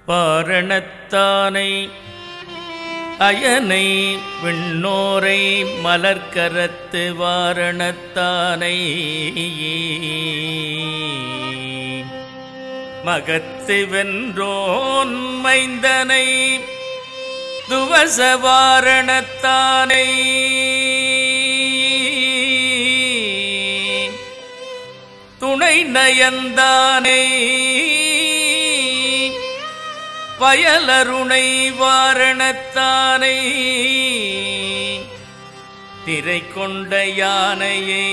பாரணத்தானை அயனை விண்ணோரை மலர்க்கரத்து வாரணத்தானை மகத்து வென்றோன் மைந்தனை துவச வாரணத்தானை துணை நயந்தானை வயலருணை வாரணத்தானை திரை கொண்ட யானையை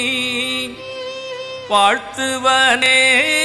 வாழ்த்துவனே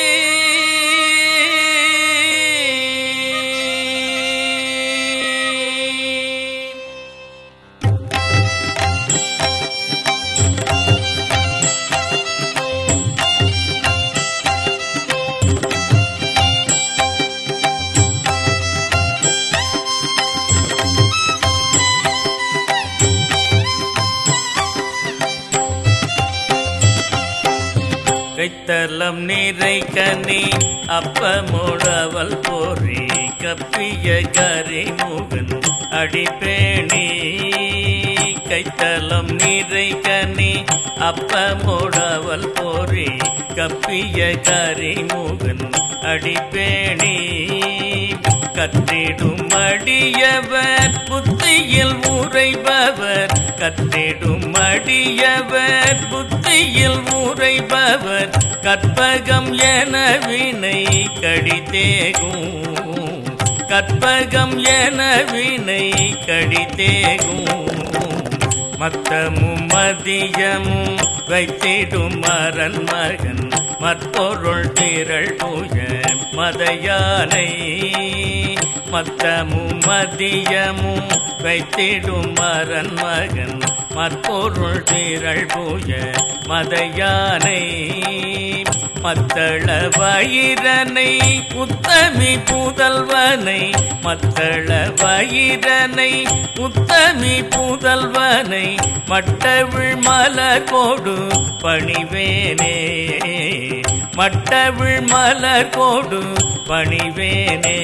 கைத்தலம் நீரை கனி அப்பமுழவல் போரி கப்பிய கரிமுகன் அடிப்பேணி கைத்தலம் நீரை கனி அப்பமுழவல் போரி கப்பிய கரிமுகன் அடிப்பேணி கற்றிடும் அடியவர் புத்தியில் உரைபவர் கற்றிடும் அடியவர் புத்தியில் உரைபவர் கற்பகம் என வினை கடித்தேகும் கற்பகம் என வினை கடித்தேகும் மத்தமும் மதியமும் வைத்திடும் மரன் மகன் மற்பொருள் திரள் பூஜ மதையானை மத்தமும் மதியமும் வைத்திடும் மரன் மகன் மற்பொருள் திரள் பூஜ மதையானை மத்தள வயிரனை உத்தமி புதல்வனை மத்தள வயிரனை உத்தமி புதல்வனை மட்டவிழ் மலர் கோடு பணிவேனே மட்டவிழ் மலர் கோடு பணிவேனே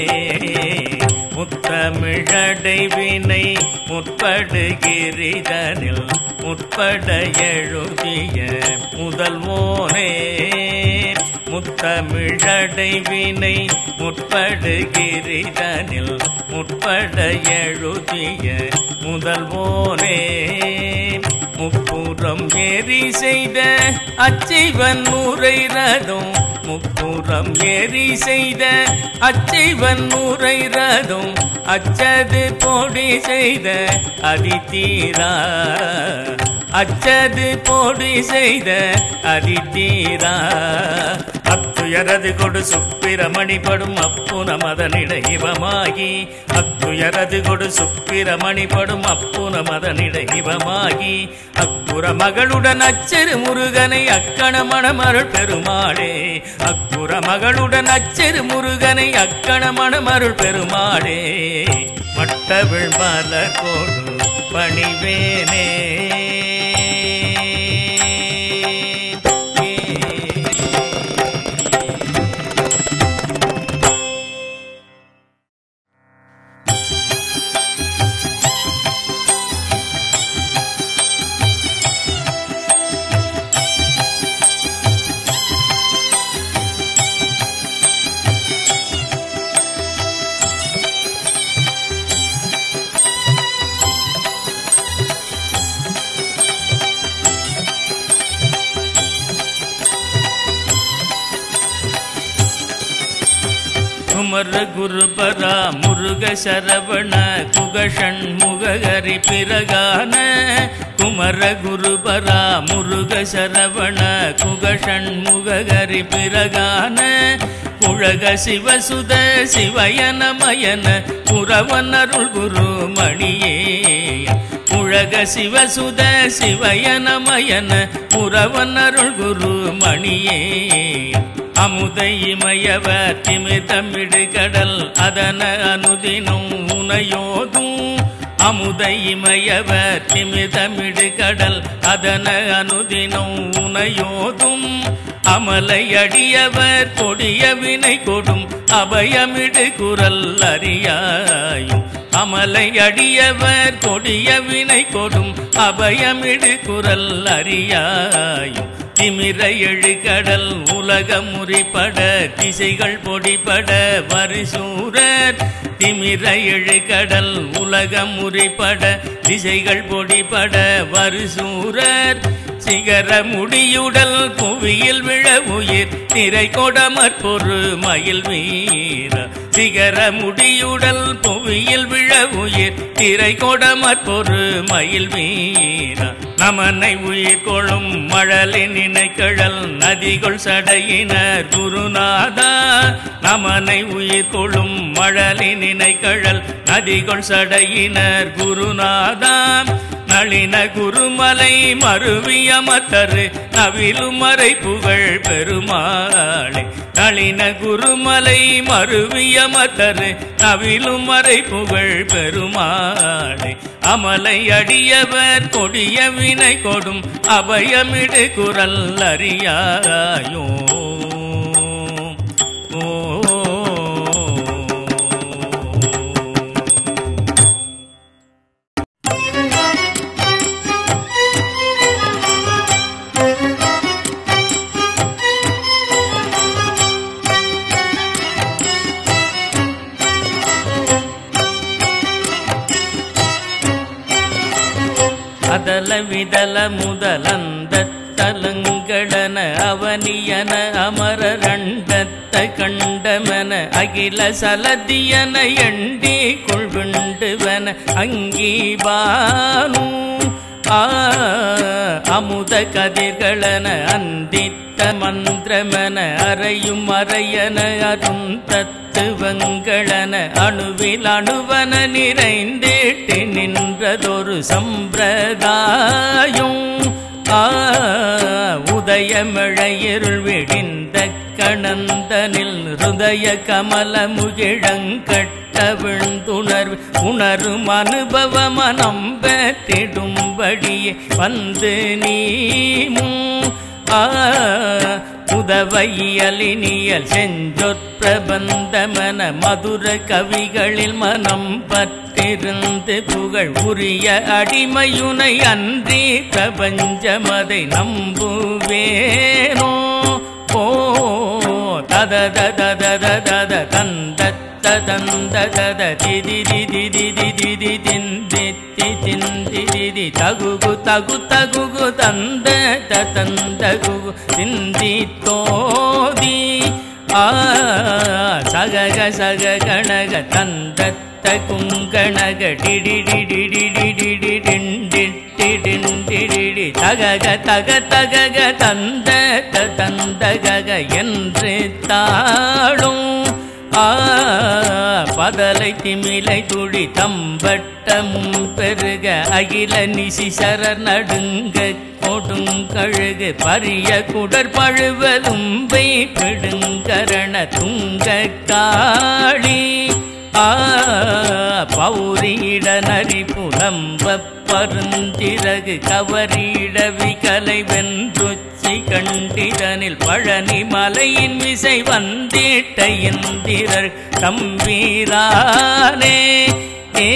முத்தமிழடைவினை முற்படுகிரிதனில் முற்பட எழுதிய முதல்வோனே முத்தமிழடைவினை முற்படுகிரிதனில் முற்பட எழுதிய முதல்வோனே முப்புறம் ஏறி செய்த அச்சைவன் நூரை ரதம் முப்புறம் ஏறி செய்த அச்சைவன் நூரை ரதம் அச்சது போடி செய்த அதித்தீரா அச்சது போடி செய்த அதித்தீரா அத்துயரது கொடு சுப்பிரமணிபடும் அப்புன மதனிட இவமாகி அத்துயரது கொடு சுப்பிரமணிபடும் அப்புன மதனிட இவமாகி அக்குற மகளுடன் அச்சரு முருகனை அக்கண மணமருள் பெருமாளே அக்குற மகளுடன் அச்சரு முருகனை அக்கண மணமருள் பெருமாளே மட்டவிழ் மலர் கோடு பணிவேனே குமர குருபரா முருக சரவண குகஷண் முககரி பிரகான குமர குருபரா முருக சரவண குகஷண் முககரி பிரகான குழக சிவசுத சிவயனமயன புறவனருள் குரு மணியே உலக சிவசுத சிவயனமயன புறவனருள் குரு மணியே அமுதை இமயவர் திமிதமிடு கடல் அதன அனுதினம் உனையோதும் அமுதை இமயவர் திமிதமிடு கடல் அதன அனுதினம் உனையோதும் அமலை அடியவர் கொடிய வினை கொடும் அபயமிடு குரல் அறியாயும் அமலை அடியவர் கொடிய வினை கொடும் அபயமிடு குரல் அறியாயும் திமிர எழுகடல் உலகம் முறிப்பட திசைகள் பொடிபட வரிசூரர் திமிர எழுகடல் உலகம் முறிப்பட திசைகள் பொடிபட வரிசூரர் சிகர முடியுடல் புவியில் விழ உயிர் திரை கொடமற் பொறு மயில் வீர சிகர முடியுடல் புவியில் விழ உயிர் திரை கொடமற் பொறு மயில் வீர நமனை உயிர் கொழும் மழலின் இணைக்கழல் நதிகள் சடையினர் குருநாதா நமனை உயிர் கொழும் மழலின் இணைக்கழல் நதிகள் சடையினர் குருநாதா நளின குருமலை மருவியமத்தரு நவிலுமறை புகழ் பெருமாளே நளின குருமலை மருவியமத்தரு நவிலுமறை புகழ் பெருமாளே அமலை அடியவர் கொடிய வினை கொடும் அபயமிடு குரல் அறியாயோ அதல விதல முதலந்த தலங்களன அவனியன அமரரண்டத்த கண்டமன அகில சலதியன எண்டி கொள்விண்டுவன அங்கீபானு ஆ அமுத கதிர்களன அந்தித்த மந்திரமன அறையும் அறையன அரும் தத்துவங்களன அணுவில் அணுவன நிறைந்திட்டு நின்றதொரு சம்பிரதாயம் ஆ உதயமழையிருள் விடிந்த கணந்தனில் ஹிருதய கமல முகிழங்கட்ட விழுந்துணர்வு உணரும் அனுபவ மனம் பெற்றிடும்படியே வந்து நீமும் ஆ உதவையலினியல் செஞ்சொற்பிரபந்தமன மதுர கவிகளில் மனம் பற்றிருந்து புகழ் உரிய அடிமையுனை அன்றி பிரபஞ்சமதை நம்புவேனோ ஓ தத தத தத தத தந்த தந்த தத திதி திதி திதி திதி திந்தி திந்தி திதி தகுகு தகு தகுகு தந்த தந்த குகு திந்தி தோதி ஆ சகக சக கணக தந்த குங்கணக டிடி டிடி டிடி டிடி டிண்டி டிண்டி தகக தக தகக தந்த தந்தகக என்று தாழும் ஆ பதலை திமிலை துடி தம்பட்டமும் பெருக அகில நிசிசர நடுங்க கொடுங்கழுகு பரிய குடற் பழுவலும்பை பிடுங்கரண துங்க காளி ஆ பௌரீட நரி புலம்ப பருந்திறகு கவரீட விகலை வென்றுச்சி கண்டிதனில் பழனி மலையின் விசை வந்திட்ட இந்திரர் தம்பீரானே ஏ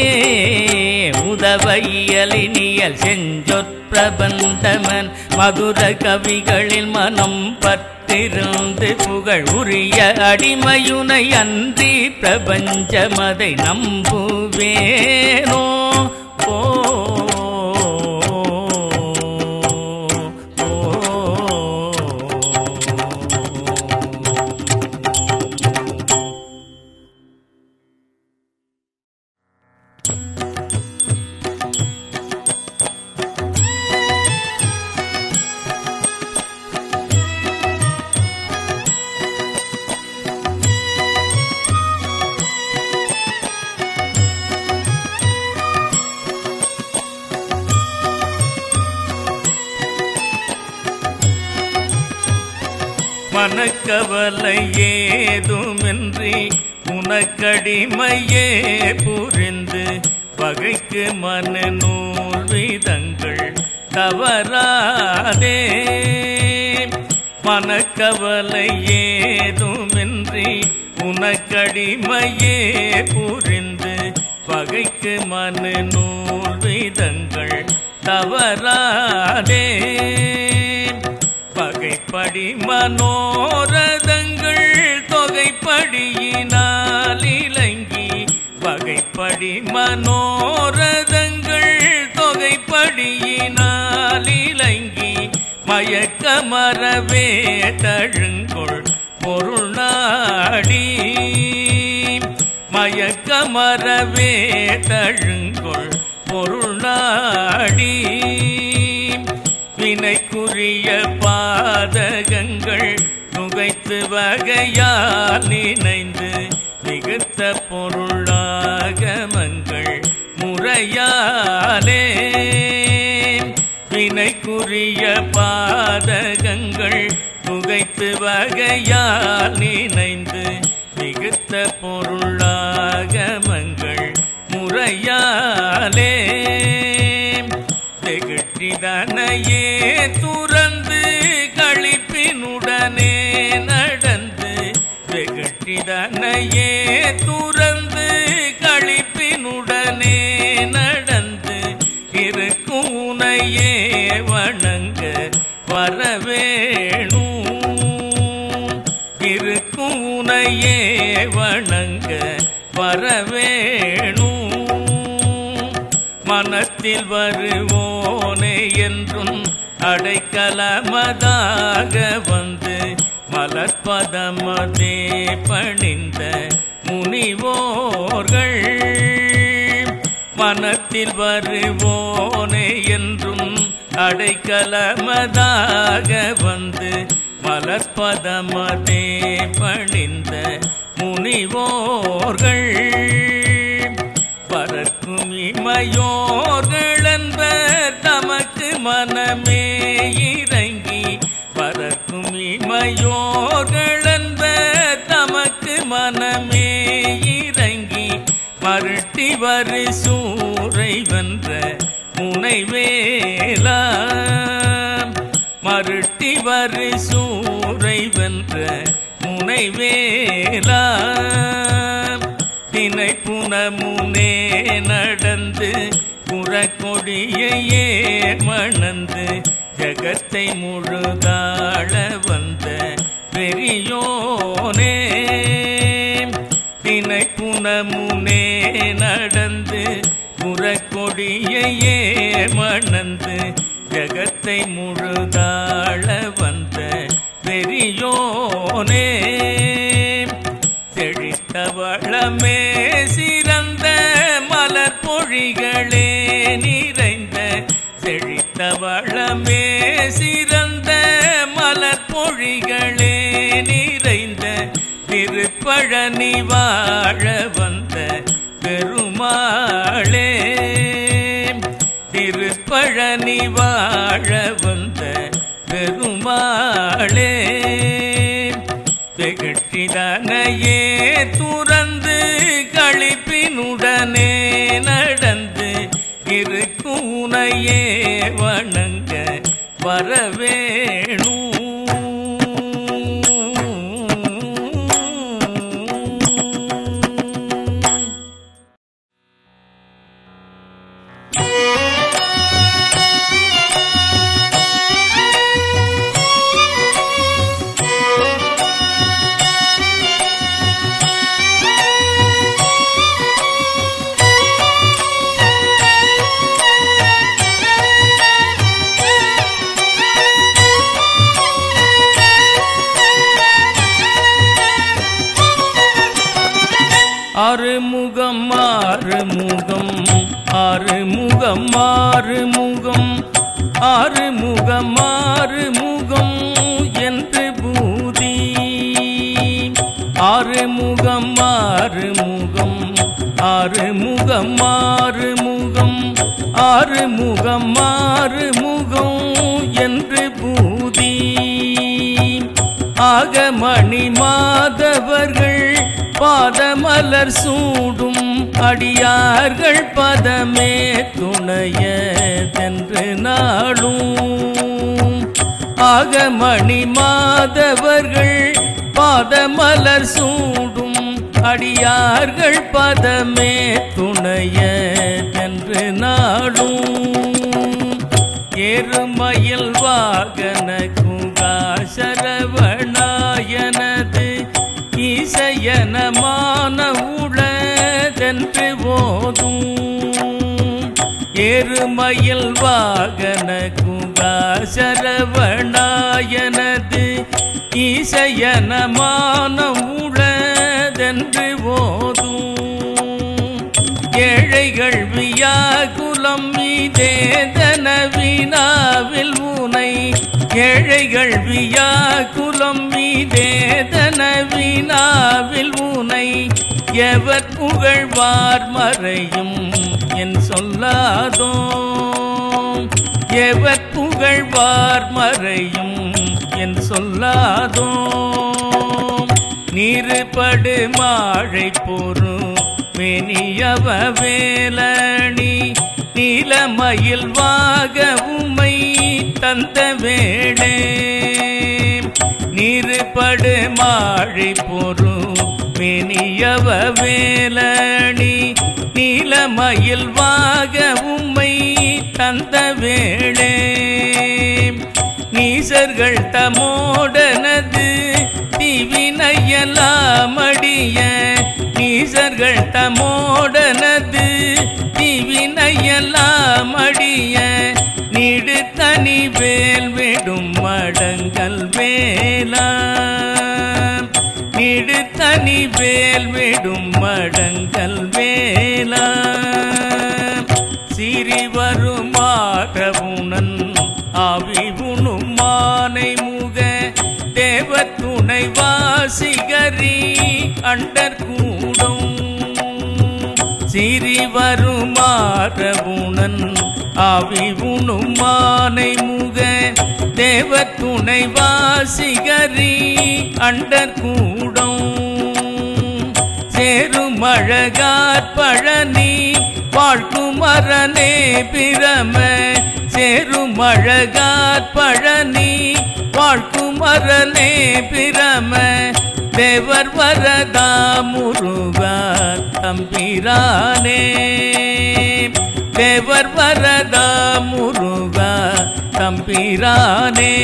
உதவையலினியல் செஞ்சொற்பிரபந்தமன் மதுர கவிகளில் மனம் பற்றிருந்து புகழ் உரிய அடிமையுனை அன்றி பிரபஞ்சமதை நம்புவேனோ ஓ மனக்கவலை ஏதுமின்றி உனக்கடிமையே புரிந்து பகைக்கு மன நூல் விதங்கள் தவறாதே மனக்கவலை ஏதுமின்றி உனக்கடிமையே புரிந்து பகைக்கு மனு நூல் விதங்கள் தவறாதே பகைப்படி மனோரதங்கள் தொகைப்படியினால் இலங்கி பகைப்படி மனோரதங்கள் தொகைப்படியினால் இலங்கி மயக்கமரவே தழுங்கொள் பொருள் நாடி மயக்கமரவே தழுங்கொள் பொருள் நாடி வினைக்குரிய பாதகங்கள் நுகைத்து வகையால் நினைந்து மிகுத்த பொருளாகமங்கள் முறையாலே வினைக்குரிய பாதகங்கள் நுகைத்து வகையால் நினைந்து மிகுத்த பொருளாகமங்கள் முறையாலே திகழ்ச்சிதனையே துறந்து களிப்பினுடனே நடந்து திகழ்ச்சிதனையே துறந்து களிப்பினுடனே நடந்து இருக்குனையே வணங்க வரவேணும் இருக்குனையே வணங்க வரவேணும் மனத்தில் வருவோனே என்றும் அடைக்கலமதாக வந்து மலர்பதமதே பணிந்த முனிவோர்கள் மனத்தில் வருவோனே என்றும் அடைக்கலமதாக வந்து மலர்பதமதே பணிந்த முனிவோர்கள் பறக்கும் இமையோர்கள் என்பர் தமக்கு மனமே இறங்கி பறக்கும் இமையோர்கள் என்பர் தமக்கு மனமே இறங்கி மருட்டி வரு சூரை வென்ற முனைவேலா மருட்டி வரு சூரை வென்ற முனைவேலா தினை புனமுனே நடந்து புறக்கொடியையே மணந்து ஜகத்தை முழுதாழ வந்த பெரியோனே தினை புனமுனே நடந்து புறக்கொடியையே மணந்து ஜகத்தை முழுதாழ வந்த பெரியோனே செழித்தவளமே சிறந்த மலர் பொழிகளே நிறைந்த செழித்தவளமே சிறந்த மலர் பொழிகளே நிறைந்த திருப்பழனி வாழ வந்த பெருமாளே திருப்பழனி வாழ வந்த பெருமாளே திகழ்ச்சிதனையே துறந்து களிப்பினுடனே நடந்து இருக்குனையே வணங்க வரவேணும் ஆறுமுகம் ஆறுமுகம் ஆறுமுகம் ஆறுமுகம் ஆறுமுகம் ஆறுமுகம் என்று பூதி ஆறுமுகம் ஆறுமுகம் ஆறுமுகம் ஆறுமுகம் ஆறுமுகம் ஆறுமுகம் என்று பூதி ஆகமணி மாதவர்கள் பாதமலர் சூடும் அடியார்கள் பதமே துணையதென்று நாளும் ஆகமணி மாதவர்கள் பாதமலர் சூடும் அடியார்கள் பதமே துணைய என்று நாடும் எருமயில் வாகன குங்கா சரவணாயனது இசையனமான உளதென்று போதும் எருமயில் வாகன குங்கா சரவணாயனது இசையனமான உளதென்று போதும் ஏழைகள் வியாகுலம் மீதேதன வினாவில் உனை ஏழைகள் வியாகுலம் மீதேதன வினாவில் உனை எவர் புகழ்வார் மறையும் என் சொல்லாதோ எவர் புகழ்வார் மறையும் என் சொல்லாதோ நீருபடு மாழை பொறு மெனியவ வேலணி நீலமயில் வாக உமை தந்த வேளே நீருபடு மாழை பொறு மெனியவ வேலணி நீலமயில் வாக உம்மை தந்த வேளே நீசர்கள் தமோடனது திவினையலாமடிய நீசர்கள் தமோடனது திவினையலாமடிய நீடு தனி வேல் விடும் மடங்கள் வேலா நீடு தனி வேல் விடும் மடங்கள் வேலா சிறி வருமாறவுணன் ஆவி உணும் மானை முக தேவ துணை வாசிகரி அண்டர் கூடும் சிறி வருமாறவுணன் ஆவி உணும் மானை முக தேவ துணை வாசிகரி அண்டர் கூடும் சேரும் அழகார் பழனி வாழ்க்கும் அரணே பிரம சேரும் அழகார் பழனி வாழ்க்கும் அரணே பிரம தேவர் வரதா முருகா தம்பிரானே தேவர் வரதா முருகா தம்பிரானே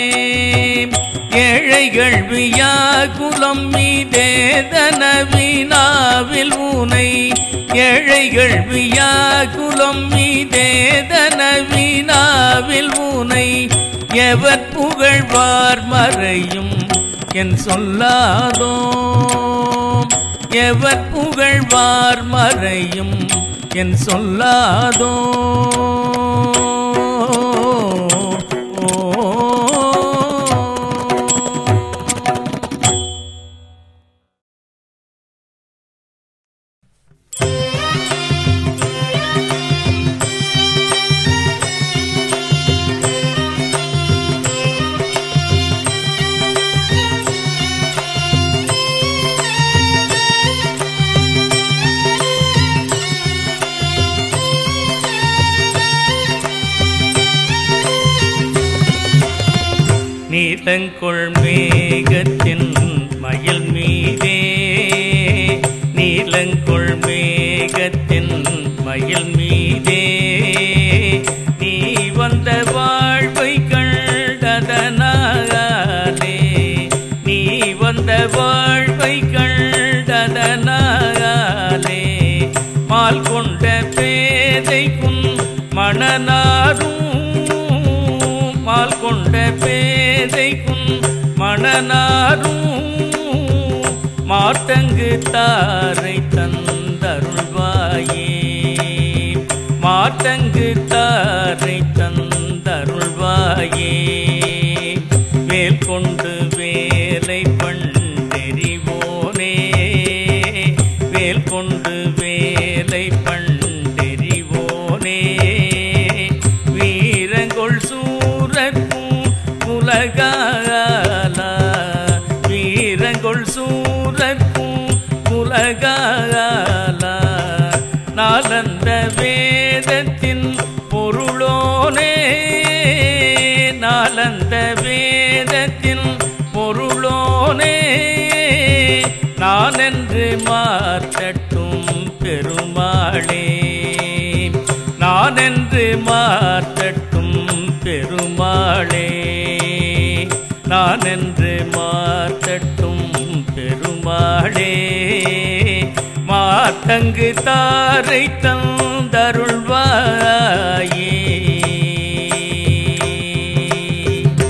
ஏழைகள் வியாகுலம் மீதேதன வினாவில் உனை ஏழைகள் வியாகுலம் மீதேதன வினாவில் உனை எவர் புகழ்வார் மறையும் என் சொல்லாதோ எவர் புகழ்வார் மறையும் என் சொல்லாதோ நீலங்கொள் மேகத்தின் மயில் மீதே நீலங்கொள் மேகத்தின் மயில் மீதே நீ வந்த வாழ்வை கண்டதனாலே நீ வந்த வாழ்வை கண்டதனாலே மால் கொண்ட பேதைக்கும் மணனாரும் மால் கொண்ட பேதைக்கும் மணனாரும் மாட்டங்கு தாரை தந்தருள்வாயே மாட்டங்கு தாரை தந்தருள்வாயே வேல் கொண்டு வேலை பண்டெறிவோனே வேல் கொண்டு வேலை பண்டெறிவோனே வீரங்கொள் சூரர்க்கும் உலகாலா வீரங்கொள் சூரர்க்கும் உலகாலா நாலந்த வேதத்தின் பொருளோனே நாலந்த வேதத்தின் பொருளோனே நான் என்று மாற்றட்டும் பெருமாளே நான் என்று மாற்றட்டும் பெருமாளே நான் என்று மாற்றட்டும் பெருமாளே மாத்தங்கு தாரை தந்தருள்வாயே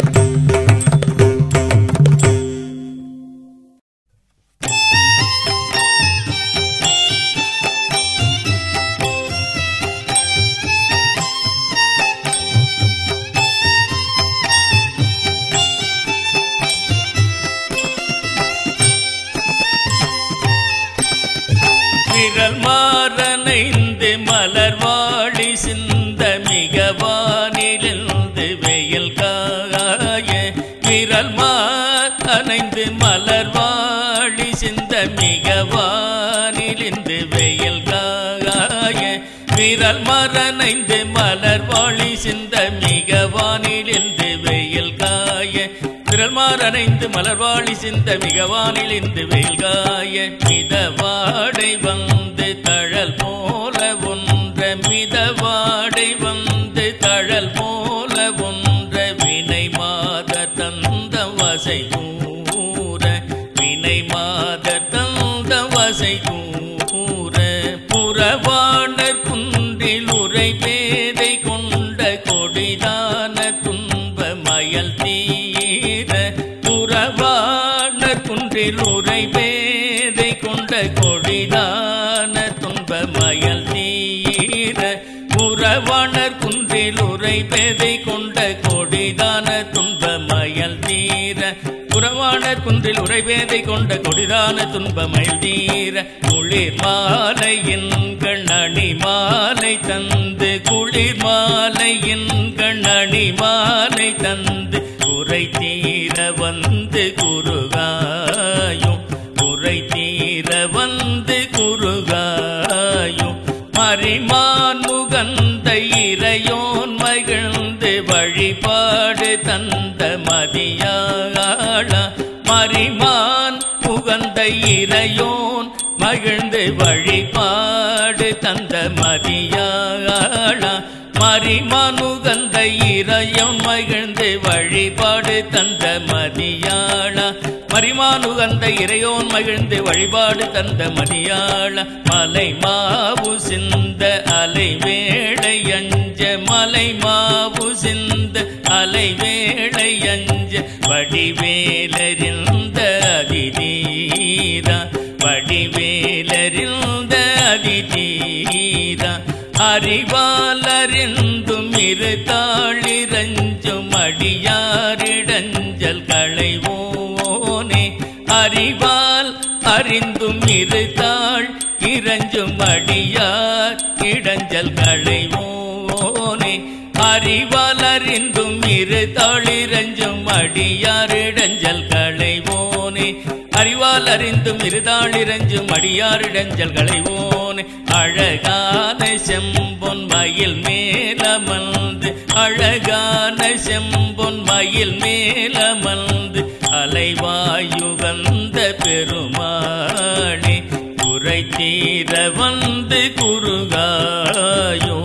விரல் மாறனைந்து மலர் வாழி சிந்த மிகவானிலிருந்து வெயில் காய விரல் மாறனைந்து மலர் வாழி சிந்த மிகவானிலிருந்து வெயில் காய விரல் மரணைந்து மலர் வாழி சிந்த மிகவானிலிருந்து வெயில் காய விரல் மாறனைந்து மலர்வாழி சிந்த மிகவானில் இன்று வெயில் காய மிதவாடை வந்து தழல் போல ஒன்ற மிதவாடை வந்து தழல் போல ஒன்ற வினை மாத தந்த வசை கூற வினை மாத தந்த வசை கூற புறவாணர் குன்றில் உரை பேதை கொண்ட கொடிதான துன்ப மயல் தீர புறவாணர் குன்றில் உரை பேதை கொண்ட கொடிதான துன்ப மயல் தீர புறவாணர் குன்றில் உரை பேதை கொண்ட கொடிதான துன்ப மயல் தீர புறவாணர் குன்றில் உரைவேதை கொண்ட கொடிதான துன்ப மயில் தீர குளிர் மாலையின் கண்ணணி மாலை தந்து குளிர் மாலையின் கண்ணணி மாலை தந்து குறை தீர வந்து குறுகாயும் குறை தீர வந்து குறுகாயும் மறிமான் முகந்த இறையோன் மகிழ்ந்து வழிபாடு தந்த மதியாள மறிமான் புகந்த இறையோன் மகிழ்ந்து வழிபாடு தந்த மதியாள மறிமானுகந்த இறையோன் மகிழ்ந்து வழிபாடு தந்த மதியாள மரிமானுகந்த இறையோன் மகிழ்ந்து வழிபாடு தந்த மணியாள மலை மாவு சிந்த அலை வேளை அஞ்ச மலை மாவு சிந்த அலை வேளை அஞ்ச வடிவேலறிந்த அதிதீரா வடிவேலறிந்த அதிதீரா அறிவாலறிந்தும் இரு தாளிரஞ்சும் அடியாரிடஞ்சல் களைவோனே அறிவால் அறிந்தும் இரு தாள் இறஞ்சும் அடியார் இடஞ்சல் களைவோனே அறிவால் அறிந்தும் இரு தாளிரஞ்சும் அடியாரிடஞ்சல் களைவோனே அறிவால் அறிந்தும் இருதாளிரஞ்சும் அடியாரிடஞ்சல் களைவோனே அழகான செம்பொன் மயில் மேலமர்ந்து அழகான செம்பொன் மயில் மேலமர்ந்து அலைவாயுகந்த பெருமானே குறை தீர வந்து குறுகாயோ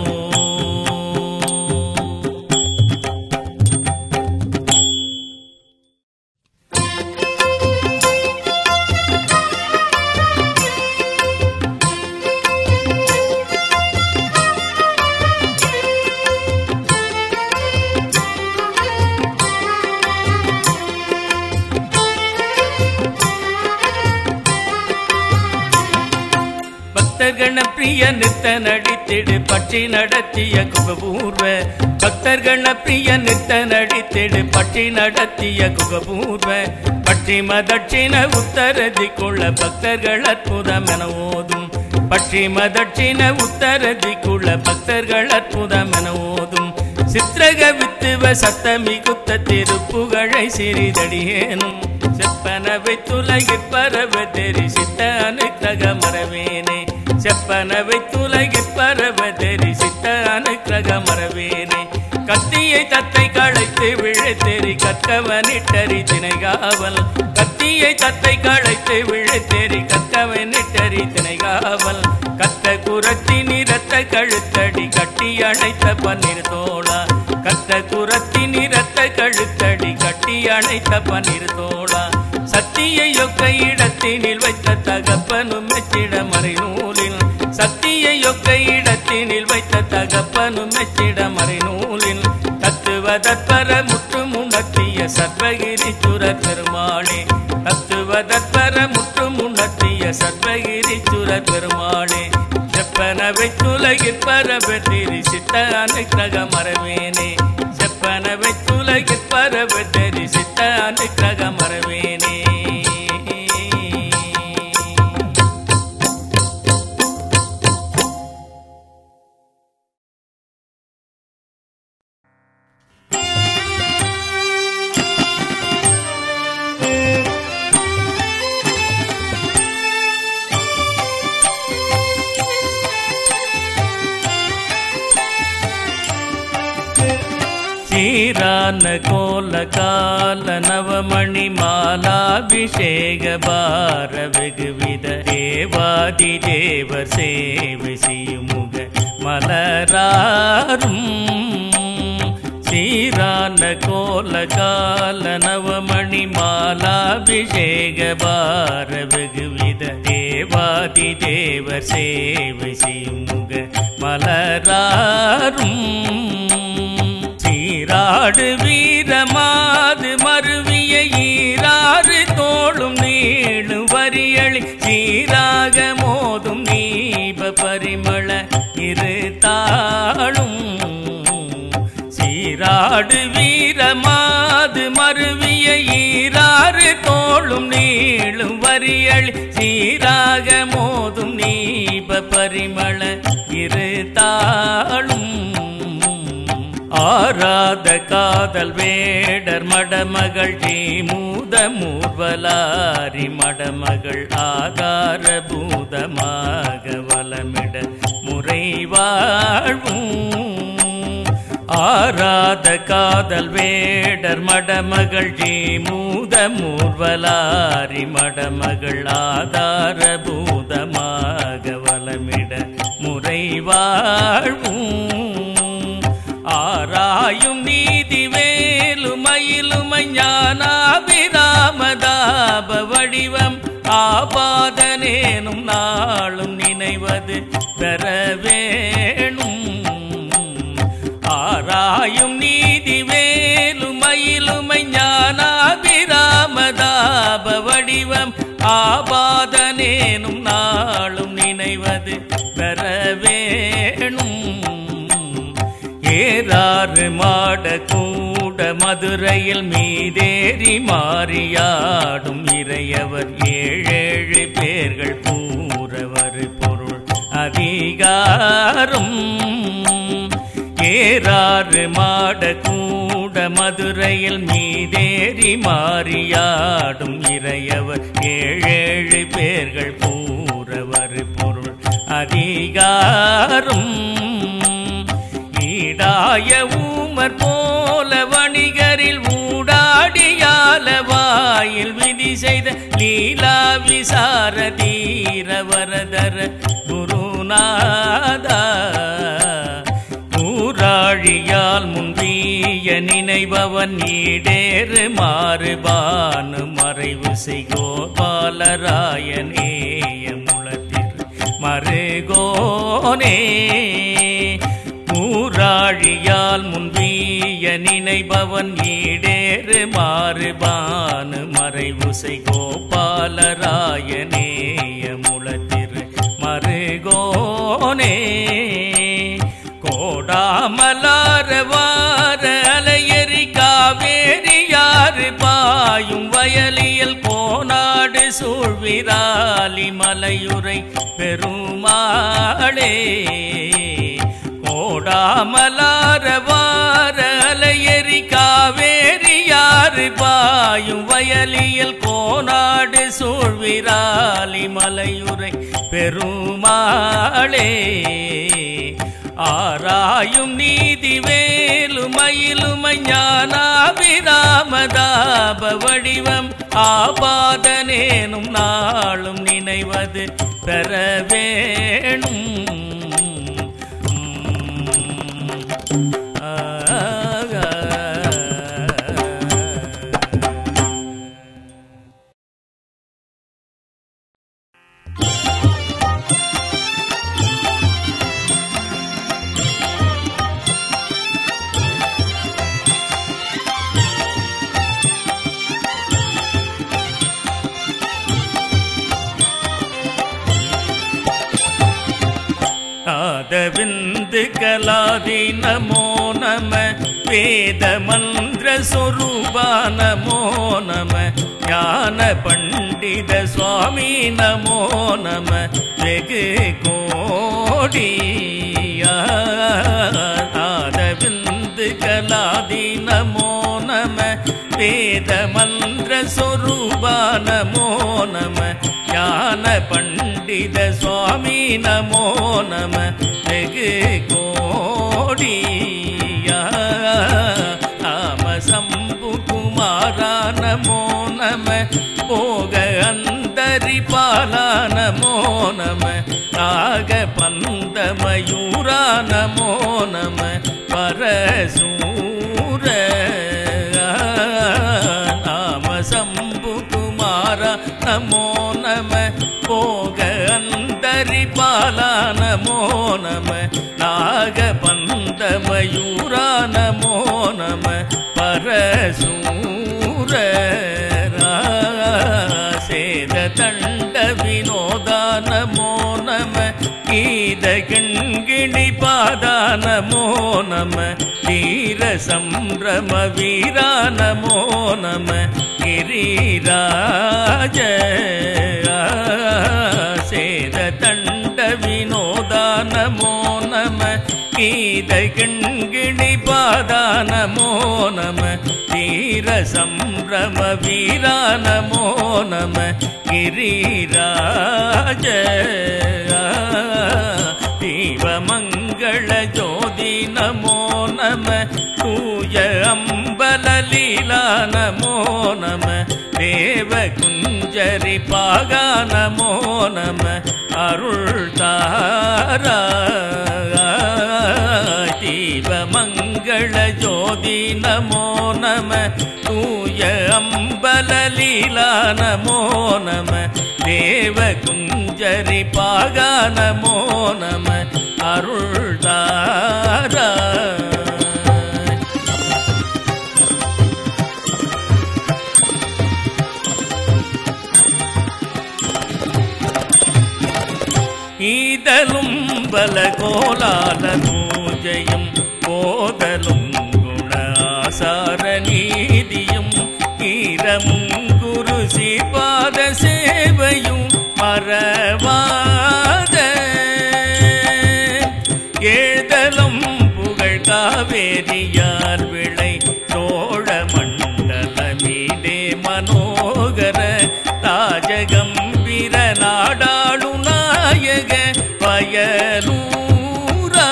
பக்தர்கண பிரிய நித்த நடித்திடு பற்றி நடத்திய குகபூர்வ பக்தர்கண பிரிய நித்த நடித்திடு பற்றி நடத்திய குகபூர்வ பற்றிம தட்சிண உத்தரதி கொள்ள பக்தர்கள் அற்புதம் என ஓதும் பற்றிம தட்சிண உத்தரதி கொள்ள பக்தர்கள் அற்புதம் என ஓதும் சித்திரக வித்துவ சத்தமி குத்த திருப்புகழை சிறிதடியேனும் செப்பனவை துலகிற் பரவ தெரிசித்த அனுக்கிரக மரவேனே செப்பனவை துலகிற் பரவ தெரிசித்த அனுக்கிரக மரவேனே கத்தியை தத்தை களைத்து விழுத்தெறி கற்கவனிட்டறி திணைகாவல் கத்தியை தத்தை களைத்து விழுத்தெறி கற்கவனிட்டறி திணைகாவல் கத்த குரத்தி நிறத்த கழுத்தடி கட்டி அணைத்த பன்னீர் தோளா கத்த குரத்தி நிறத்த கழுத்தடி கட்டி அணைத்த பன்னீர் தோளா சத்தியை ஒக்க இடத்தினில் வைத்த தகப்பனும் மெச்சிட மறை நூலில் சத்தியை ஒக்க இடத்தினில் வைத்த தகப்பனும் மெச்சிட மறை நூலில் தத்துவதற்பர முற்றும் உணர்த்திய சர்வகிரி சுரர் பெருமாளே தத்துவதற்பர முற்றும் உணர்த்திய சர்வகிரி சுரர் பெருமாளே செப்பனவை துலகிற் பரபெற்றிரி சித்த அனுக்கிரக மரவேனே செப்பனவை துலகிற் பரபெற்றிரி சித்த அனுக்கிரக மரவேனே சீரான கோல கால நவமணி மாலாபிஷேக பார வெகுவித தேவாதி தேவர் சேவை செய்யுமுக மலராரும் சீரான கோல கால நவமணி மாலாபிஷேக பார வெகுவித தேவாதி தேவர் சேவை செய்யுமுக மலராரும் சீராடு வீரமாது மருவிய ஈராறு தோளும் நீளு வரியளி சீராக மோதும் நீப பரிமள இரு தாளும் சீராடு வீரமாது மருவிய ஈராறு தோளும் நீளும் வரியளி சீராக மோதும் நீப பரிமள இரு தாளும் ஆராத காதல் வேடர் மடமகள் மூத மூர்வலாரி மடமகள் ஆகார பூதமாக வலமிட முறை வாழ்வும் ஆராத காதல் வேடர் மடமகள் மூத மூர்வலாரி மடமகள் ஆதார பூதமாக வலமிட முறை வாழ்வும் ஆராயும் நீதி வேலுமயிலுமை ஞானாபிராமதாப வடிவம் ஆபாதனேனும் நாளும் நினைவது பெற வேணும் ஆராயும் நீதி வேலுமயிலுமை ஞானாபிராமதாப வடிவம் ஆபாதனேனும் நாளும் நினைவது பெற வேணும் ஏறாறு மாட கூட மதுரையில் மீதேறி மாறியாடும் இறையவர் ஏழேழு பேர்கள் கூறவர் பொருள் அதிகாரம் ஏறாறு மாட கூட மதுரையில் மீதேறி மாறியாடும் இறையவர் ஏழேழு பேர்கள் கூறவர் பொருள் அதிகாரம் ஈடாய ஊமர் போல வணிகரில் ஊடாடியால வாயில் விதி செய்த லீலா விசார தீர வரதர குருநாதா ஊராழியால் முன்றிய நினைபவன் ஈடேறு மாறுபானு மறைவு செய்கோபாலராயனேய முளத்திரு மருகோனே ஊராழியால் முன்பிய நினைபவன் ஈடேறு மாறுபானு மறைவு செய்கோபாலராயனேய முளத்திரு மருகோனே கோடாமலார வார அலையறி காவேரி யாறு பாயும் வயலியல் கோனாடு சூழ்விராலி மலையுரை பெருமாளே கோடாமலார வார அலையறி காவேரி யாறு பாயும் வயலியல் கோனாடு சூழ்விராலி மலையுரை பெருமாளே ஆராயும் நீதி வேலும பயிலுமை ஞானாபிராமதாப வடிவம் ஆபாதனேனும் நாளும் நினைவது பெற வேணும் ஆதவிந்து கலாதி நமோ நம வேத மந்திர சொரூபா நமோ நம ஞான பண்டித சுவாமி நமோ நம வெகு கோடி ஆதவிந்து கலாதி நமோ நம வேத மந்திர சொரூபா நமோ நம ஞான பண்டித சுவாமி நமோ நம வெகு கோடியா நாம சம்பு குமாரா நமோ நம போக அந்தரி பாலா நமோ நம நாக பந்த மயூரா நமோ நம பரசூர நாம சம்பு குமாரா நமோ நம போக அந்தரி பாலா நமோ நம நாக பந்த மயூரா நமோ நம பரசூர சேத தண்ட வினோதா நமோ நம கீத கிண்கிணி பாதா நமோ நம வீர சம்பிரம வீரா நமோ நம கிரிராஜ சேத தண்ட வினோதா நமோ நம கீத கிண்கிணி பாதா நமோ நம வீர சம்பிரம வீரா நமோ நம கிரிராஜ தீபமங்கள ஜோதி நமோ நம தூய அம்பல லீலா நமோ நம தேவ குஞ்சரி பாகா நமோ நம அருள் தாரா தீபமங்கள ஜோதி நமோ நம தூய அம்பல லீலா நமோ நம தேவ குஞ்சரி பாகா நமோ நம அருள் தாரா ஈதலும் பல கோலால பூஜையும் போதலும் குண ஆசார நீதியும் ஈரமும் குரு சீபாத சேவையும் மறவாத எழுதலும் புகழ் காவேரியார் விளை சோழ மண்டல மீதே மனோகர ராஜகம்பீர நாடாளு நாயக வயலூரா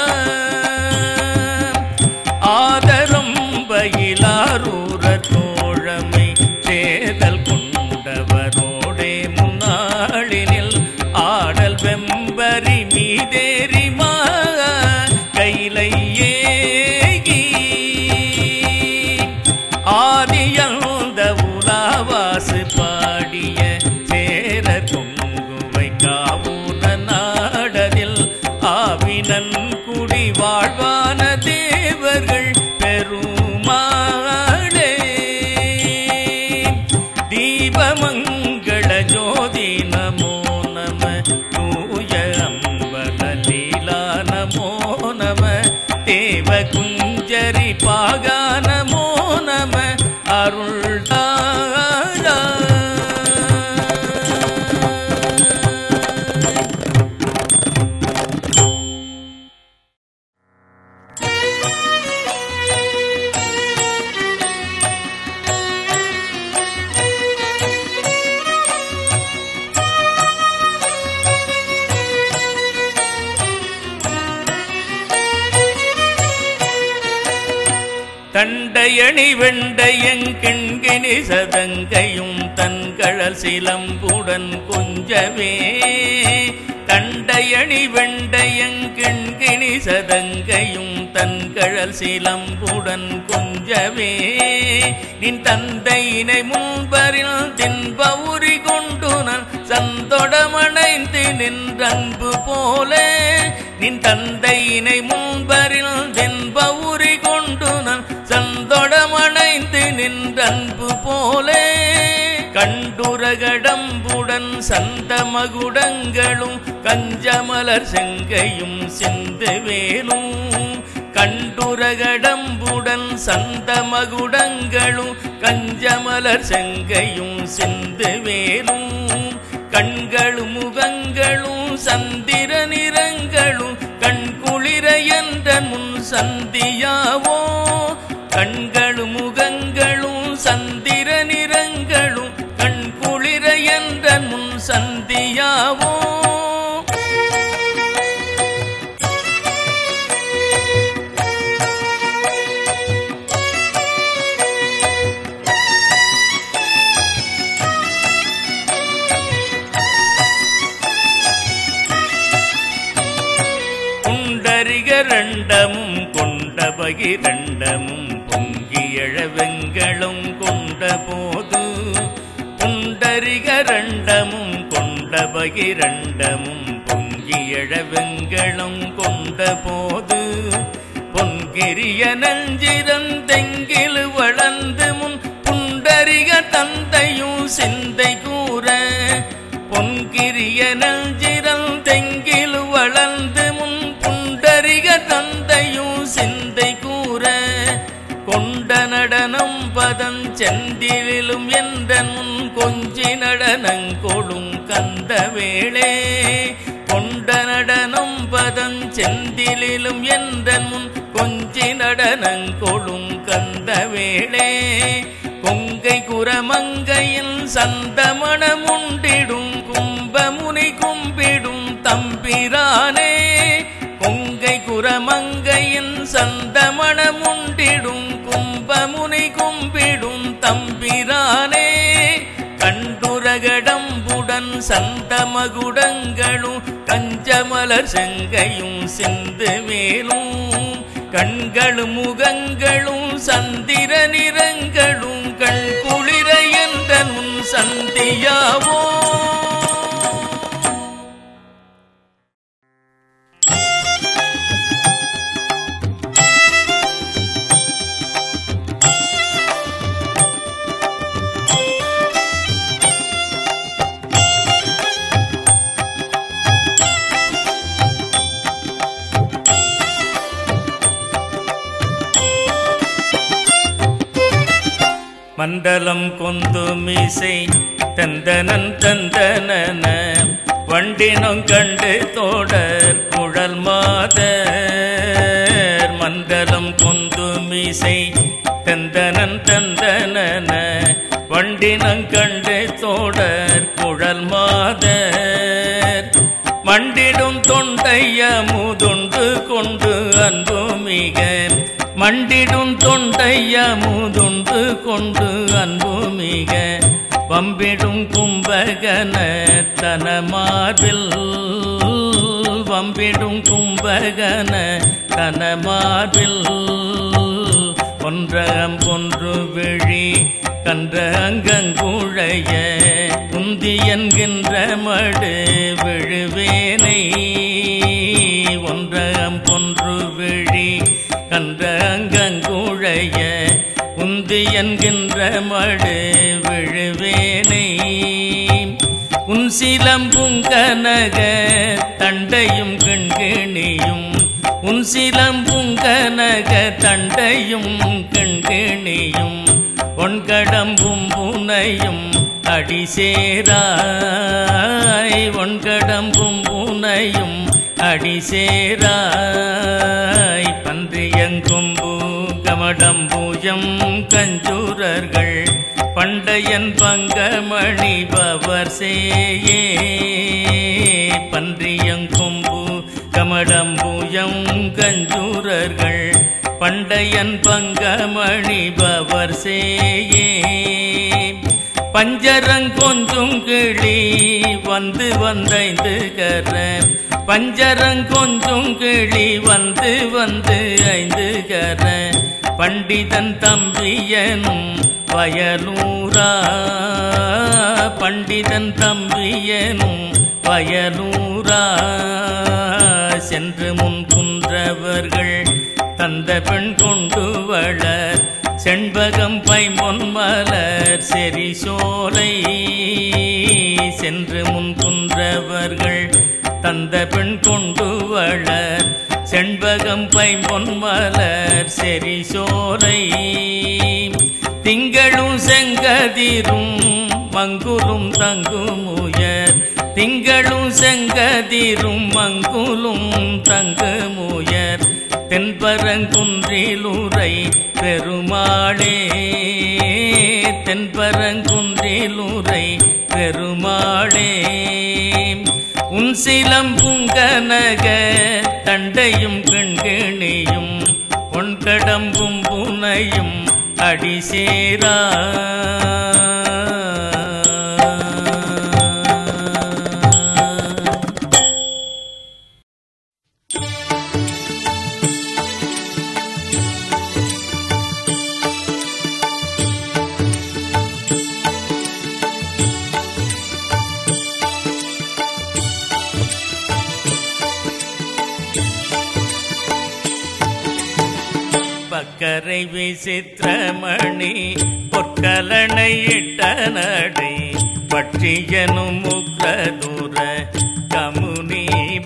ஆதரம் பயிலாரூர தோழமை சேதல் கொண்டவரோடே முன்னாளினில் ஆடல் வெம்பரி மீதேறி மா கைலை ஏகி ஆதியந்த உலாவாசு பாடிய சேர தொங்குவை காவுன நாடதில் ஆவினன் குடி வாழ்வான தேவர்கள் பெருமாளே தீபமங்கள ஜோதி நமோ நம தூய அம்பல லீலா நமோ நம தேவ குஞ்சரி பாகா நமோ நம அருள் தண்டையணி வெண்டையங்கிண்கிணி சதங்கையும் தன்கழல் சிலம்புடன் கொஞ்சவே தண்டையணி வெண்டையங்கிண்கிணி சதங்கையும் தன்கழல் சிலம்புடன் கொஞ்சவே நின் தந்தையினை முன்பரில் தின்பவுரி கொண்டு நான் சந்தொடமணைந்து நின்றன்பு போல நின் தந்தையினை முன்பரில் தென்பவுரி கொண்டு நான் சந்தொடமணைந்து நின்றன்பு போல கண்டுரகடம்புடன் சந்த மகுடங்களும் கஞ்சமலர் செங்கையும் சிந்துவேலும் கண்டுரகடம்புடன் சந்த மகுடங்களும் கஞ்சமலர் செங்கையும் சிந்துவேலும் கண்களும் முகங்களும் சந்திர நிறங்களும் கண்குளிர என்ற முன் சந்தியாவோ கண்களும் முகங்களும் சந்திர நிறங்களும் கண்குளிர என்ற முன் சந்தியாவோ புண்டரிகரண்டமும் கொண்ட பகிரண்டமும் பொங்கியழ வெங்களும் கொண்ட போது புண்டரிகரண்டமும் கொண்ட பகிரண்டமும் பொங்கியழ வெங்களும் கொண்ட போது பொன்கிரிய நஞ்சிரந்தெங்கில் வளர்ந்து முன் புண்டரிக தந்தையும் சிந்தை கூற பொன்கிரிய நஞ்சிரந்தெங்கில் வளர்ந்து முன் புண்டரிக தந்தையும் சிந்தை கூற கொண்ட நடனம் பதம் செந்திலும் என்ற முன் கொஞ்சி நடனங்கொடும் கந்த வேளே கொண்ட நடனம் பதம் செந்திலும் என்ற முன் கொஞ்சி நடனங்கொடும் கந்த வேளே கொங்கை குரமங்கையில் சந்தமணமுண்டிடும் கும்பமுனி கும்பிடும் தம்பிரானே கொங்கை குரமங்கையின் சந்தமணமுண்டிடும் கும்பமுனை கும்பிடும் தம்பிரானே கண்டுரகடம்புடன் சந்தமகுடங்களும் கஞ்சமலர் செங்கையும் சிந்து வேலும் கண்களும் முகங்களும் சந்திர நிறங்களும் கண் குளிர என்ற உன் சந்தியாவோ மண்டலம் கொந்து மீசை தந்தனன் தந்தனன வண்டினம் கண்டு தோடர் குழல் மாதர் மண்டலம் கொந்து மீசை தந்தனன் தந்தனன வண்டினம் கண்டு தோடர் குழல் மாதர் மண்டிடும் தொண்டைய முதுண்டு கொண்டு அன்பு மிக மண்டிடும் தொண்டைய முதுண்டு கொண்டு அன்பு மிக வம்பிடும் கும்பகன தனமார்பில் வம்பிடும் கும்பகன தனமார்பில் ஒன்றகம் கொன்று விழி கன்ற அங்கங்குழைய உந்தி என்கின்ற மடு விழுவேனை ஒன்றகம் கொன்று விழி கன்ற அங்கங்குழைய உந்தி என்கின்ற மடு விழுவேனை உன் சிலம்புங்கனக தண்டையும் கிண்கிணியும் உன் சிலம்புங்கனக தண்டையும் கிண்கிணியும் ஒன்கடம்பும் புனையும் அடிசேராய் ஒன்கடம்பும் புனையும் அடிசேராய் பன்றியங்கொம்பு கமடம்பூயம் கஞ்சூரர்கள் பண்டையன் பங்கமணி பவர் சேயே பன்றியங்கொம்பு கமடம்பூயம் கஞ்சூரர்கள் பண்டையன் பங்கமணி பவர் சேயே பஞ்சரங்கொஞ்சும் கிளி வந்து வந்தைந்து கர பஞ்சரங்கொஞ்சும் கிளி வந்து வந்து ஐந்து கர பண்டிதன் தம்பியனும் வயலூரா பண்டிதன் தம்பியனும் வயலூரா சென்று முன் குன்றவர்கள் தந்த பெண் கொண்டு வளர் செண்பகம் பைம்பொன் மலர் செரி சோலை சென்று முன் குன்றவர்கள் தந்த பெண் கொண்டு வளர் செண்பகம் பைம்பொன் மலர் செரி சோலை திங்களும் செங்கதிரும் மங்குலும் தங்கும் உயர் திங்களும் செங்கதிரும் மங்குலும் தங்கும் உயர் தென்பரங்குன்றிலுரை பெருமாளே தென்பரங்குன்றிலுரை பெருமாளே உன் சிலம் புங்கனக தண்டையும் கண்கிணியும் பொன்கடம்பும் புனையும் அடிசேரா பக்கரை விசித்திரமணி பொற்கலனை இட்ட நடை பற்றியனும் முக்கதூர கமுனீப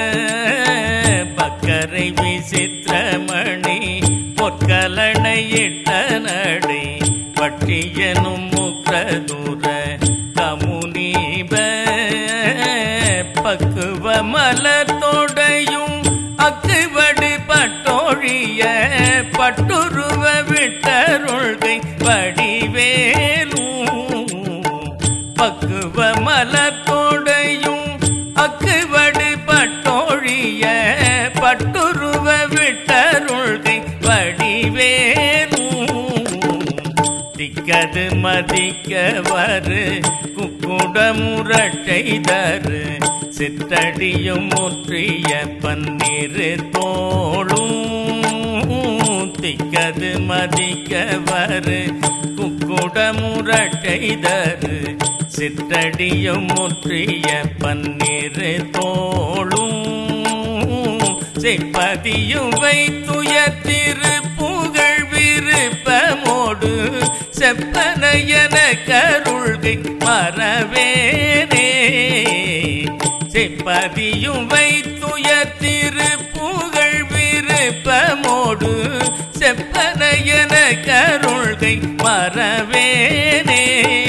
பக்கரை விசித்திரமணி பொற்கலனை இட்ட நடை பற்றியனும் முக்கதூர கமுனீப பக்குவ மலத்தோடையும் அக்குவடு பட்டோழிய பட்டுருவ விட்டருள்கை வடிவேலும் பக்குவ மலத்தோடையும் அக்குவடு பட்டோழிய பட்டுருவ விட்டருள்கை வடிவேலும் திக்கது மதிக்க வரு குக்குட முரட்டை தரு சிற்றடியும் முற்றிய பன்னிரு தோளும் திக்கது மதிக்க வரு குக்குட முரட்டை தரு சிற்றடியும் முற்றிய பன்னிரு தோளும் செப்பதியும் வைத்துய திரு புகழ் விருப்பமோடு செப்பனையன கருள்கை மறவேனே செப்பதியும் வைத்துய திரு புகழ் விருப்பமோடு செப்பனையன கருள்கை மறவேனே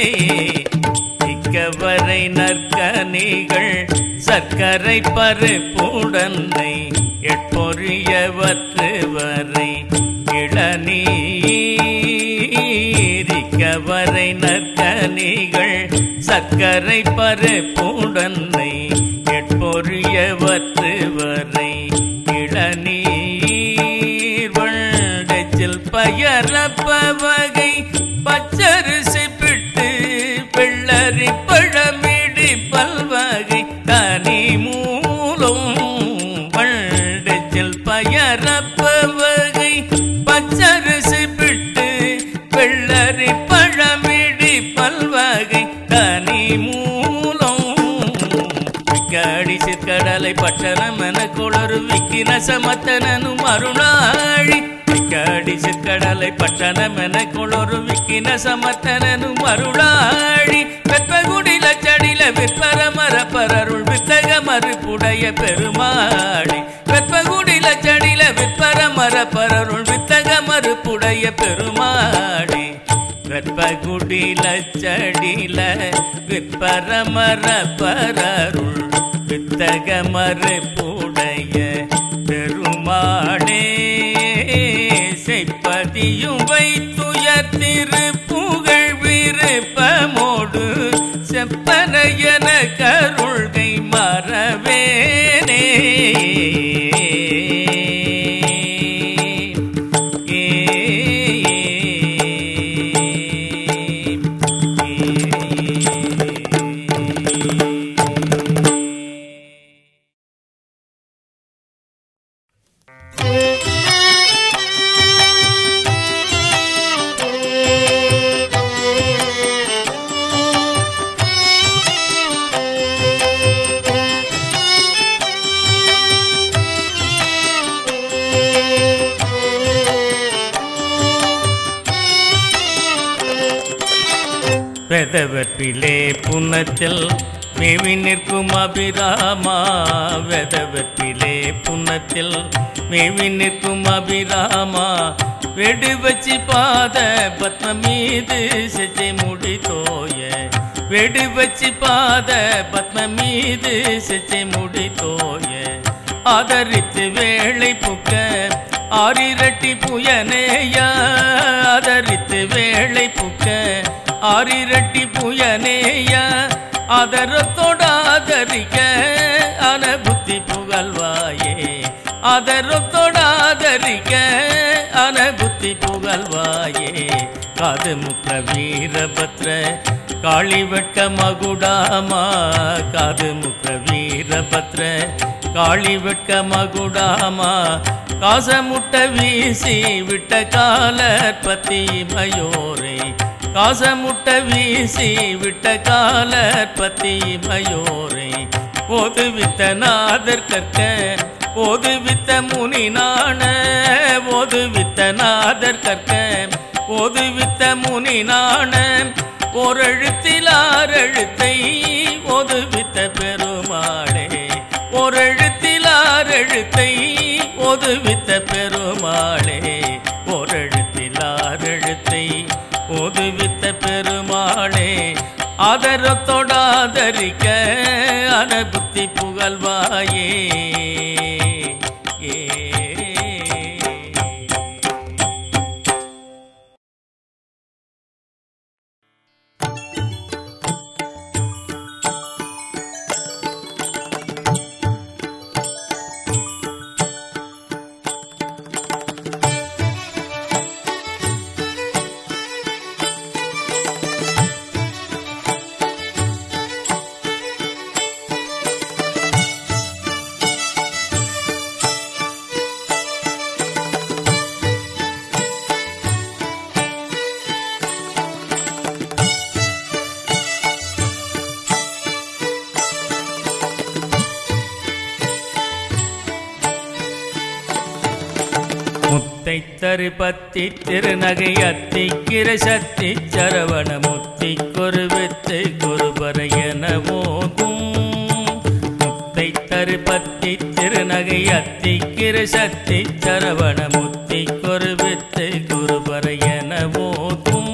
இக்கவரை நற்கனிகள் சர்க்கரை பருப்புடன்னை எட்பொறியவற்று வரை இளநீரிக்கவரை நற்கனிகள் சர்க்கரை பருப்புடன்னை எட்பொறியவற்று வரை இளநீர் வண்டச்சில் பயரப்ப வகை பச்சரிசி பிட்டு வெள்ளரி பழமிடி பல்வகை கனி மூலம் வண்டச்சில் பயரப்ப வகை பச்சரிசி பிட்டு வெள்ளரி பழமிடி பல்வகை கனி மூலம் கடி சிற்கடலை பட்டணமென குளறு விக்கின சமத்தனனும் அருணாழி கடி சிற்கடலை பட்டணமென குளறு விக்கின சமத்தனனும் அருளாழி வெப்பகுடில சடில விற்பர மரப்பரருள் வித்தக மறுப்புடைய பெருமாளி வெப்பகுடில சடில விற்பர மரப்பரருள் வித்தக மறுப்புடைய பெருமாளி வெப்பகுடில சடில விற்பர மரப்பரருள் வித்தக மறுப்புடைய பெருமாளே செய்ப்பதியும் வைத்துயர் திரு புகழ் விருப்பமோடு செப்பனையன கருள்கை மறவேனே வெதவற்றிலே புன்னத்தில் மேவி நிற்கும் அபிராமா வெதவற்றிலே புன்னத்தில் மேவி நிற்கும் அபிராமா வெடு வச்சு பாத பத்ம மீது செஞ்சை முடி தோய வெடு வச்சு பாத பத்ம மீது செஞ்சை முடி தோய ஆதரித்து வேளை புக்க ஆரிரட்டி புயனேயா ஆதரித்து வேளை புக்க ஆரிரட்டி புயனேயா அதரத்தோடாதரிக்க அனபுத்தி புகழ்வாயே அதரத்தோடாதரிக்க அனபுத்தி புகழ்வாயே காது முக்க வீரபத்ர காளி வெட்க மகுடாமா காது முக்க வீரபத்ர காளி வெட்க மகுடாமா காசமுட்ட வீசி விட்ட காலர் பத்தி மயோரே காசமுட்ட வீசி விட்ட காலர் பத்தி மயோரே ஓதுவித்த நாதர் கற்க ஓதுவித்த முனி நாண ஓதுவித்த நாதர் கற்க ஓதுவித்த முனி நாண ஓரெழுத்தில் ஆறெழுத்தை ஓதுவித்த பெருமாளே ஓரெழுத்தில் ஆறெழுத்தை ஓதுவித்த பெருமாளே ஓரெழுத்தில் ஆறெழுத்தை ஓதுவித்த பெருமாளே ஆதரத்தோடாதரிக்க அனபுத்தி புகழ்வாயே ஏ முத்தை தரு பத்தி திருநகை அத்திக்கிற சக்தி சரவண முத்தி கொருவித்து குருபர என ஓதும் முத்தை தரு பத்தி திருநகை அத்திக்கிற சக்தி சரவண முத்தி கொருவித்து குருபர என ஓதும்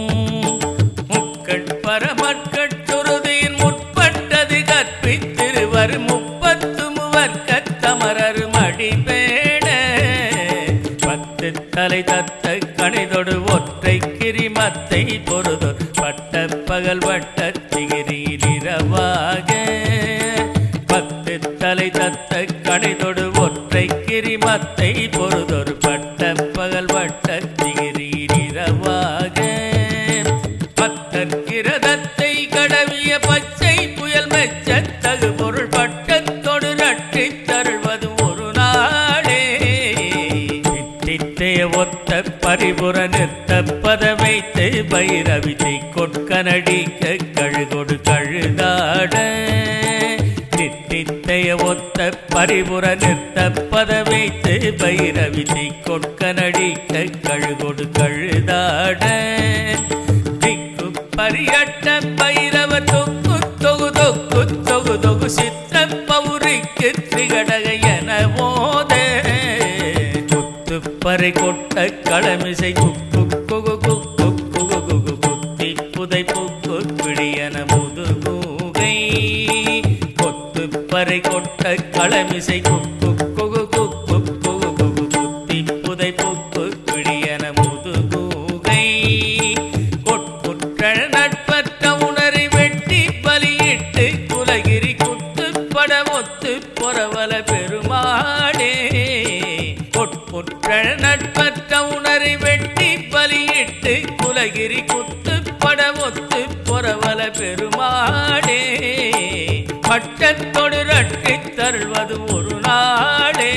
முக்கட்பரமற்கட்டுருதியின் முற்பட்டது கற்பித்திருவர் முப்பத்து முவர்க்கத் தமரர் மடிபேட பத்து தலை தத்த கணிதொடு ஒற்றை கிரிமத்தை பொருதொர் பட்ட பகல் வட்ட திகிரீரவாக பத்து தலை தத்த கணிதொடு ஒற்றை கிரிமத்தை பொருதொரு பட்ட பகல் வட்ட திகிரீரவாக பத்தற்கிரதத்தை கடவிய பச்சை புயல் மெச்சத்தகு பொருள் பட்டத்தொடு ரட்டித் தருள்வது ஒரு நாளே தித்தித்தே ஒத்த பரிபுற நிறுத்த பதவைத்து பைரவித்தை கொட்கனடிக்க கழுகொடு கழுதாட தித்தித்தைய ஒத்த பரிபுற நிறுத்த பதவைத்து பைரவித்தை கொட்கனடிக்க கழுகொடு கழுதாட திக்கு பரியட்ட பைரவ தொக்கு தொகு தொக்கு தொகு தொகு சித்திர பௌரிக்கு திரிகடக என போத குத்து பறை கொட்ட களமிசை குக்கு குகு குக்கு குகு குகு குத்தி புதை புக்கு பிடியன முதுகூகை கொத்து பறை கொட்ட களமிசை குக்கு குகு குக்கு குகு குகு குத்தி புதை புக்கு பிடியன முதுகூகை கொட்புற்ற நட்பற்ற உணரை வெட்டி பலியிட்டு குலகிரி குத்து பட ஒத்து பொறவல பெருமாடே கொட்புற்ற நட்பற்ற உணரை வெட்டி பலியிட்டு குலகிரி குத்து பட ஒத்து பொறவல பெருமாடே பட்டத்தொடு ரட்டித் தருள்வது ஒரு நாடே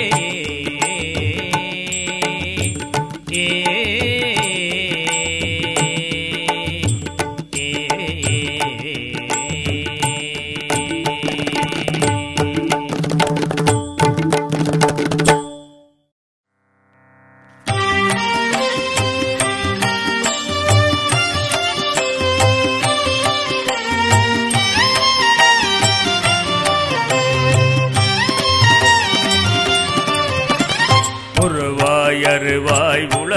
ஏ Thank you.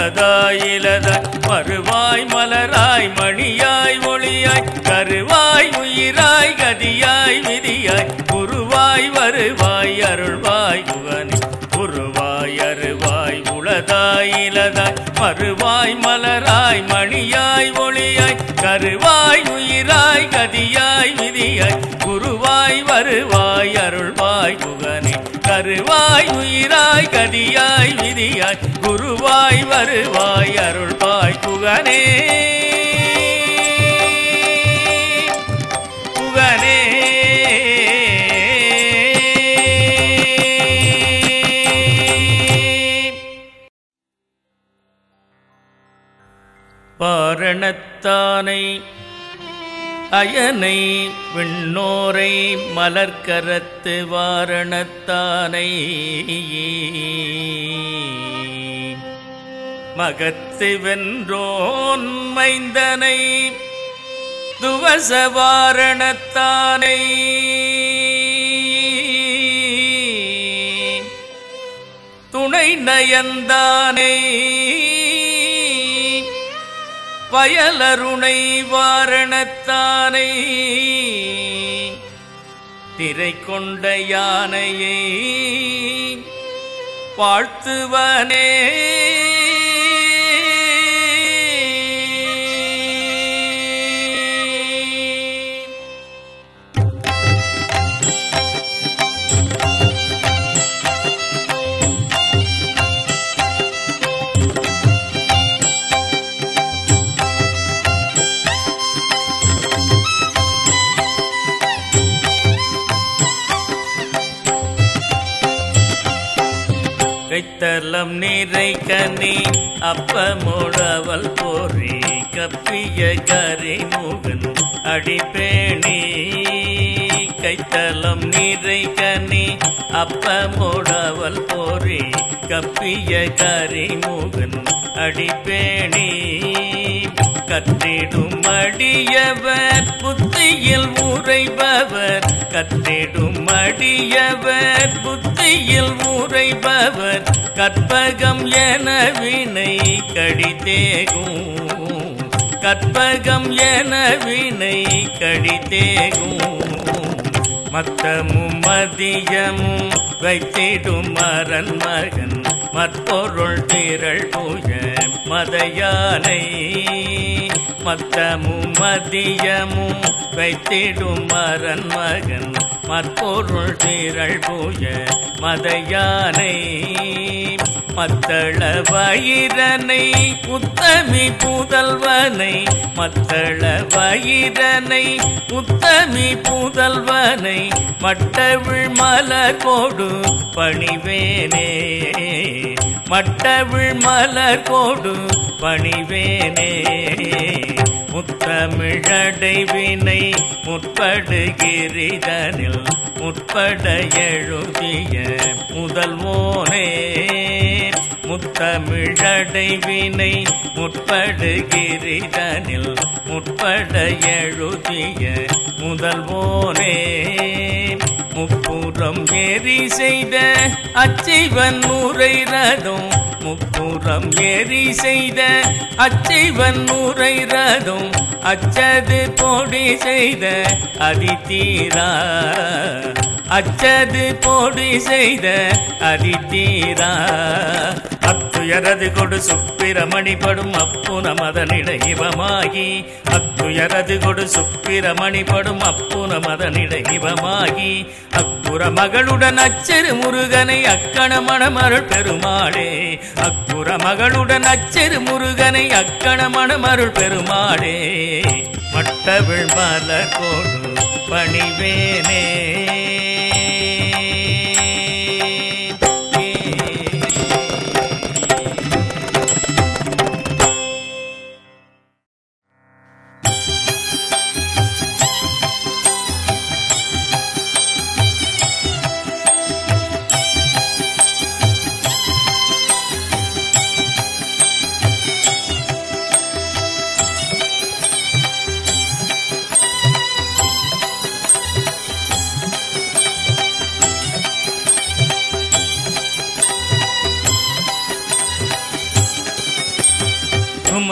உளதாயிலதாய் மறுவாய் மலராய் மணியாய் ஒளியாய் கருவாய் உயிராய் கதியாய் விதியாய் குருவாய் வருவாய் அருள்வாய் குகனே குருவாய் அருவாய் உளதாயிலதாய் மறுவாய் மலராய் மணியாய் ஒளியாய் கருவாய் உயிராய் கதியாய் விதியாய் குருவாய் வருவாய் அருள்வாய் குகனே கருவாய் உயிராய் கதியாய் விதியாய் குருவாய் வருவாய் அருள்வாய் குகனே குகனே பாரணத்தானை அயனை விண்ணோரை மலர்க்கரத்து வாரணத்தானை மகத்து வென்றோன் மைந்தனை துவச வாரணத்தானை துணை நயந்தானை வயலருணை வாரணத்தானை திரை கொண்ட யானையை வாழ்த்துவனே கைத்தலம் நீரை கனி அப்பமுழவல் போரி கப்பிய கரிமுகன் அடிப்பேணி கைத்தலம் நீரை கனி அப்பமுழவல் போரி கப்பிய கரிமுகன் அடிப்பேணி கற்றிடும் அடியவர் புத்தியில் உரைபவர் கற்றிடும் அடியவர் புத்தியில் உரைபவர் கற்பகம் என வினை கடித்தேகும் கற்பகம் என வினை கடித்தேகும் மத்தமும் மதியமும் வைத்திடும் மரன் மகன் மற்பொருள் திரள் பூஜ மதையானை மத்தமும் மதியமும் வைத்திடும் மரன் மகன் மற்பொருள் திரள் பூஜ மதையானை மத்தள வயிரனை உத்தமி புதல்வனை மத்தள வயிரனை உத்தமி புதல்வனை மட்டவிழ் மலர் கோடு பணிவேனே மட்டவிழ் மலர் கோடு பணிவேனே முத்தமிழடை வினை முற்படுகிரிதனில் முற்பட எழுதிய முதல்வோனே முத்தமிழடை வினை முற்படுகிரிதனில் முற்பட எழுதிய முதல்வோனே முப்புறம் ஏறி செய்த அச்சைவன் நூரை ரதம் முப்புறம் ஏறி செய்த அச்சைவன் நூரை ரதம் அச்சது போடி செய்த அதித்தீரா அச்சது போடி செய்த அதித்தீரா அத்துயரது கொடு சுப்பிரமணிபடும் அப்புன மதனிட இவமாகி அத்துயரது கொடு சுப்பிரமணிபடும் அப்புன மதனிட இவமாகி அக்குற மகளுடன் அச்சரு முருகனை அக்கண மணமருள் பெருமாளே அக்குற மகளுடன் அச்சரு முருகனை அக்கண மணமருள் பெருமாளே மட்டவிழ் மலர் கோடு பணிவேனே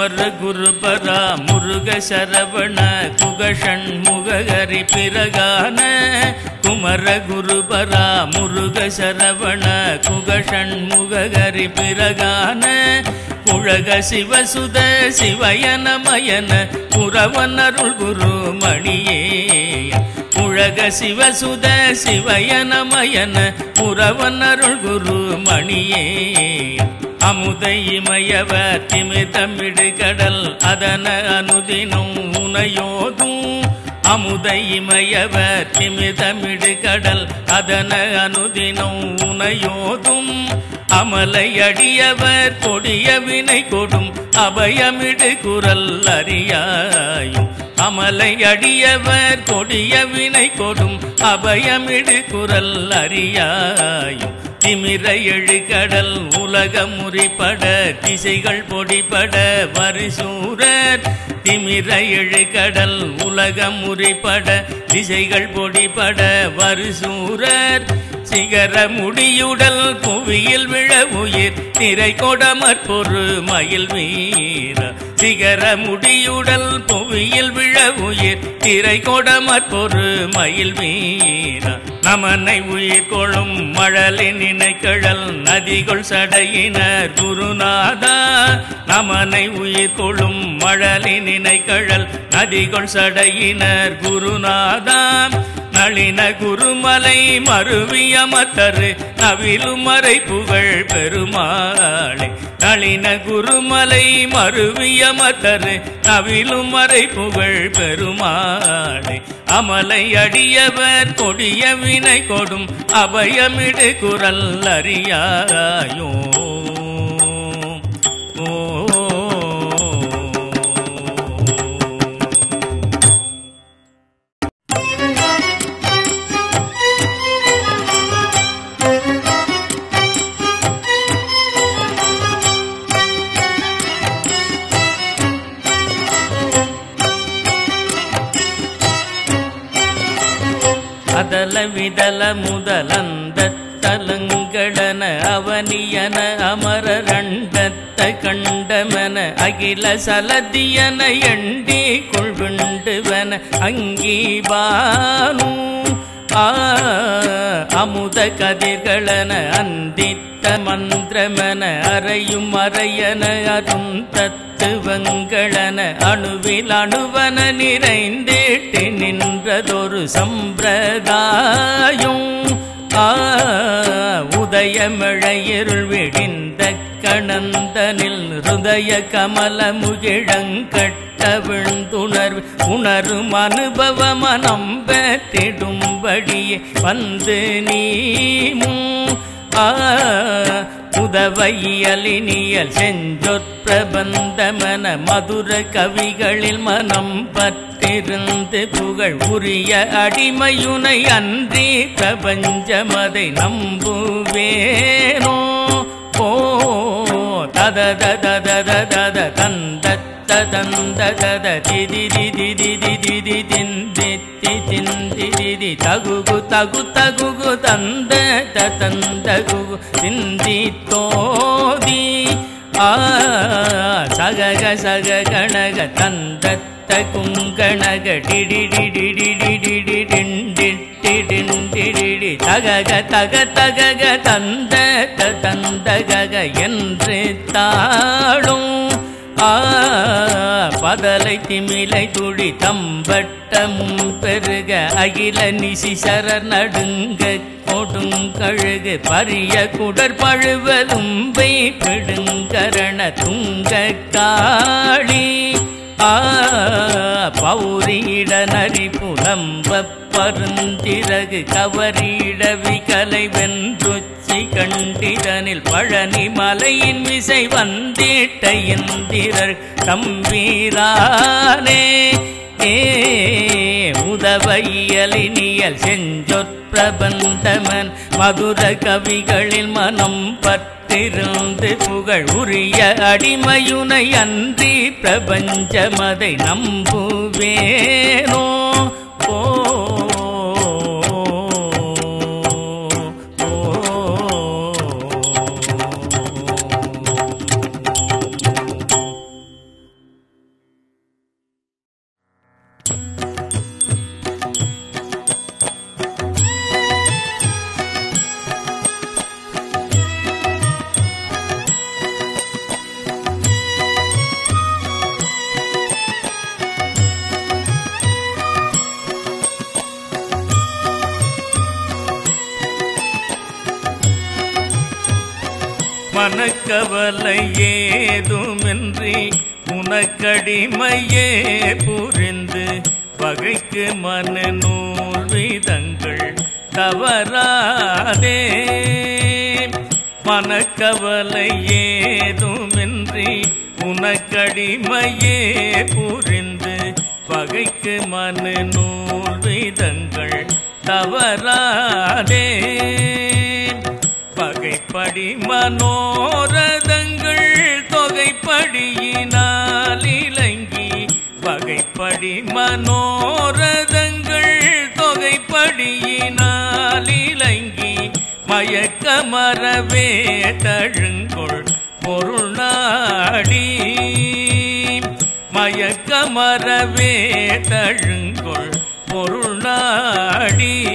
குமர குருபரா முருக சரவண குகஷண் முககரி பிரகான குமர குருபரா முருக சரவண குகஷண் முககரி பிரகான குழக சிவசுத சிவயனமயன புறவனருள் குரு மணியே உலக சிவசுத சிவயனமயன புறவனருள் குரு மணியே அமுதை இமயவர் திமிதமிடு கடல் அதன அனுதினம் உனையோதும் அமுதை இமயவர் திமிதமிடு கடல் அதன அனுதினம் உனையோதும் அமலை அடியவர் கொடிய வினை கொடும் அபயமிடு குரல் அறியாயும் அமலை அடியவர் கொடிய வினை கொடும் அபயமிடு குரல் அறியாயும் திமிர எழுகடல் உலக முறிப்பட திசைகள் பொடிபட வரிசூரர் திமிர எழுகடல் உலக முறிப்பட திசைகள் பொடிபட வரிசூரர் சிகர முடியுடல் புவியில் விழ உயிர் திரை கொடமற் பொரு மயில் வீர சிகர முடியுடல் புவியில் விழ உயிர் திரை கொடமற் பொரு மயில் வீர நமனை உயிர் கொழும் மழலின் இணைக்கழல் நதிகள் சடையினர் குருநாதா நமனை உயிர் கொழும் மழலின் இணைக்கழல் நதிகள் சடையினர் குருநாதா நளின குருமலை மருவிய மத்தரு நவிலுமறை புகழ் பெருமாளே நளின குருமலை மருவிய மத்தரு நவிலுமறை புகழ் பெருமாளே அமலை அடியவர் கொடிய வினை கொடும் அபயமிடு குரல் அறியாயோ அதல விதல முதலந்த தலங்களன அவனியன அமரரண்டத்த கண்டமன அகில சலதியன எண்டி கொள்விண்டுவன அங்கீபானு ஆ அமுத கதிர்களன அந்தித்த மந்திரமன அறையும் அறையன அரும் தத்துவங்களன அணுவில் அணுவன நிறைந்திட்டு நின்றதொரு சம்பிரதாயம் ஆ உதயமழையிருள் விடிந்த கணந்தனில் ஹிருதய கமல முகிழங்கட்ட விழுந்துணர்வு உணரும் அனுபவ மனம் பெற்றிடும்படியே வந்து நீமும் ஆ உதவையலினியல் செஞ்சொற்பிரபந்தமன மதுர கவிகளில் மனம் பற்றிருந்து புகழ் உரிய அடிமையுனை அன்றி பிரபஞ்சமதை நம்புவேனோ ஓ தத தத தத தத தந்த தந்த தத திதி திதி திதி திதி திந்தி திந்தி திதி தகுகு தகு தகுகு தந்த தந்த குகு திந்தி தோதி ஆ சகக சக கணக தந்த குங்கணக டிடி டிடி டிடி டிடி டிண்டி டிண்டி தகக தக தகக தந்த தந்தகக என்று தாழும் ஆ பதலை திமிலை துடி தம்பட்டமும் பெருக அகில நிசிசர நடுங்க கொடுங்கழுகு பரிய குடற் பழுவலும்பை பிடுங்கரண துங்க காளி ஆ பௌரீட நரி புலம்ப பருந்திறகு கவரீட விகலை வென்றுச்சி கண்டிதனில் பழனி மலையின் விசை வந்திட்ட இந்திரர் தம்பீரானே ஏ உதவையலினியல் செஞ்சொற்பிரபந்தமன் மதுர கவிகளில் மனம் பற்றிருந்து புகழ் உரிய அடிமையுனை அன்றி பிரபஞ்சமதை நம்புவேனோ ஓ மனக்கவலை ஏதுமின்றி உனக்கடிமையே புரிந்து பகைக்கு மனு நூல் விதங்கள் தவறாதே மனக்கவலை ஏதுமின்றி உனக்கடிமையே புரிந்து பகைக்கு மனு நூல் விதங்கள் தவறாதே பகைப்படி மனோரதங்கள் தொகைப்படியினால் இலங்கி பகைப்படி மனோரதங்கள் தொகைப்படியினால் இலங்கி மயக்கமரவே தழுங்கொள் பொருளாடி மயக்கமரவே தழுங்கொள் பொருளாடி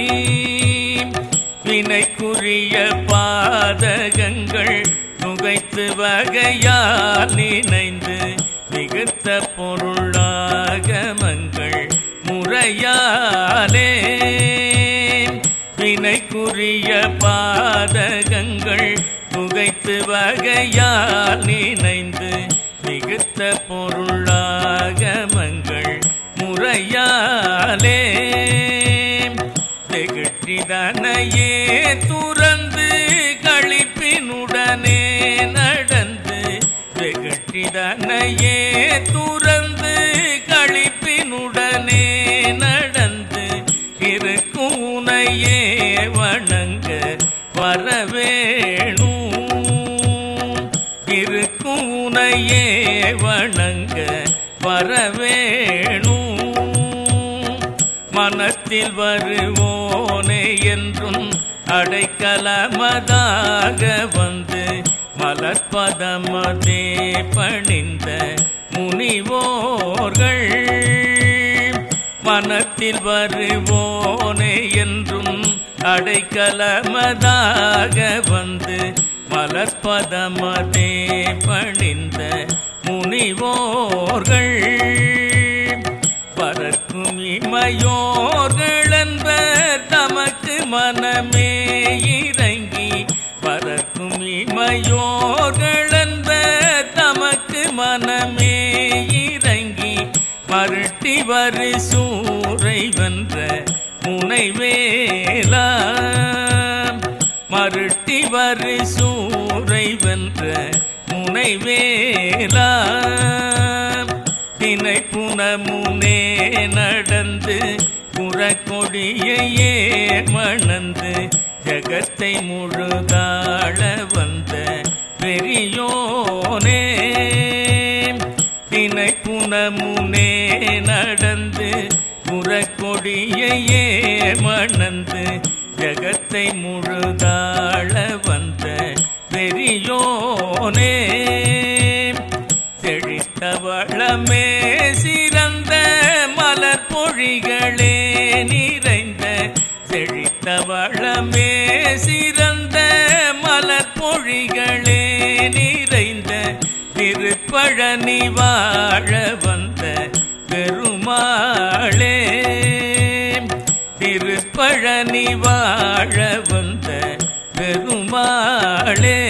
வினைக்குரிய பாதகங்கள் நுகைத்து வகையால் நினைந்து மிகுத்த பொருளாகமங்கள் முறையாலே வினைக்குரிய பாதகங்கள் நுகைத்து வகையால் நினைந்து மிகுத்த பொருளாகமங்கள் முறையாலே திகழ்ச்சிதனையே துறந்து களிப்பினுடனே நடந்து திகழ்ச்சிதனையே துறந்து களிப்பினுடனே நடந்து இருக்குனையே வணங்க வரவேணும் இருக்குனையே வணங்க வரவேணும் மனத்தில் வருவோனே என்றும் அடைக்கலமதாக வந்து மலர்பதமதே பணிந்த முனிவோர்கள் மனத்தில் வருவோனே என்றும் அடைக்கலமதாக வந்து மலர்பதமதே பணிந்த முனிவோர்கள் பறக்கும் இமையோர்கள் என்பர் தமக்கு மனமே இறங்கி பறக்கும் இமையோர்கள் என்பர் தமக்கு மனமே இறங்கி மருட்டி வரு சூரை வென்ற முனைவேலா மருட்டி வரு சூரை வென்ற முனைவேலா தினை புனமுனே நடந்து புறக்கொடியையே மணந்து ஜகத்தை முழுதாழ வந்த பெரியோனே தினை புனமுனே நடந்து புறக்கொடியையே மணந்து ஜகத்தை முழுதாழ வந்த பெரியோனே செழித்தவளமே சிறந்த மலர் பொழிகளே நிறைந்த செழித்தவளமே சிறந்த மலர் பொழிகளே நிறைந்த திருப்பழனி வாழ வந்த பெருமாளே திருப்பழனி வாழ வந்த பெருமாளே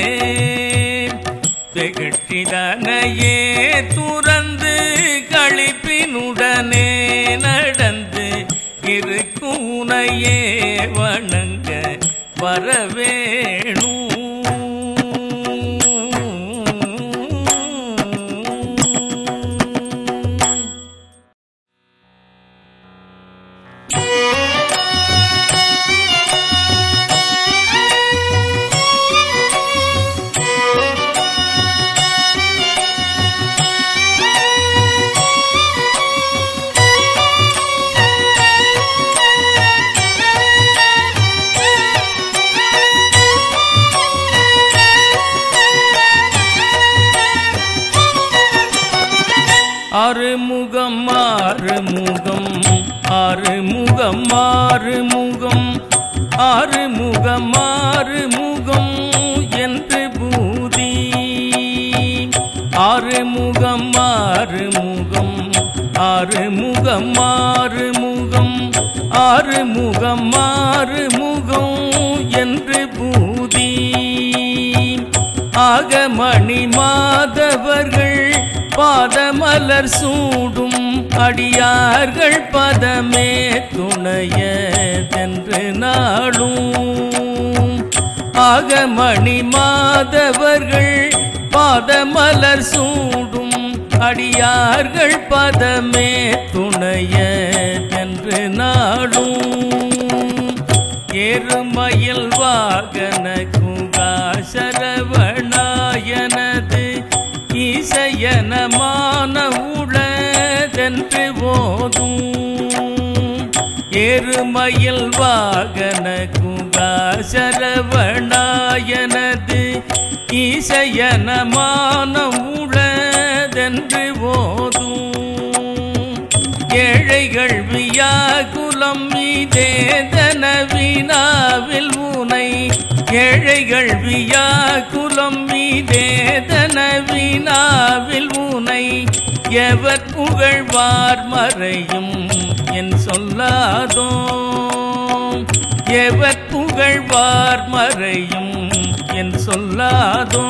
திகழ்ச்சிதனையே துறந்து களிப்பினுடனே நடந்து இருக்குனையே வணங்க வரவேணும் Thank you. முகம் ஆறு முகம் ஆறு முகம் ஆறு முகம் ஆறு முகம் என்று பூதி ஆறு முகம் ஆறு முகம் ஆறு முகம் ஆறு முகம் ஆறு முகம் ஆறு முகம் என்று பூதி ஆகமணி மாதவர்கள் பாதமலர் சூடும் அடியார்கள் பதமே துணையதென்று நாளும் ஆகமணி மாதவர்கள் பாதமலர் சூடும் அடியார்கள் பதமே துணையதென்று நாளும் எருமயில் வாகன குகா சரவணாயனது இசையனமான உளதென்று போதும் எருமயில் வாகன குகா சரவணாயனது இசையனமான உளதென்று போதும் ஏழைகள் வியாகுலம் மீதேதன வினாவில் உனை ஏழைகள் வியாகுலம் மீதேதன வினாவில் உனை எவர் புகழ்வார் மறையும் என் சொல்லாதோ எவர் புகழ்வார் மறையும் என் சொல்லாதோ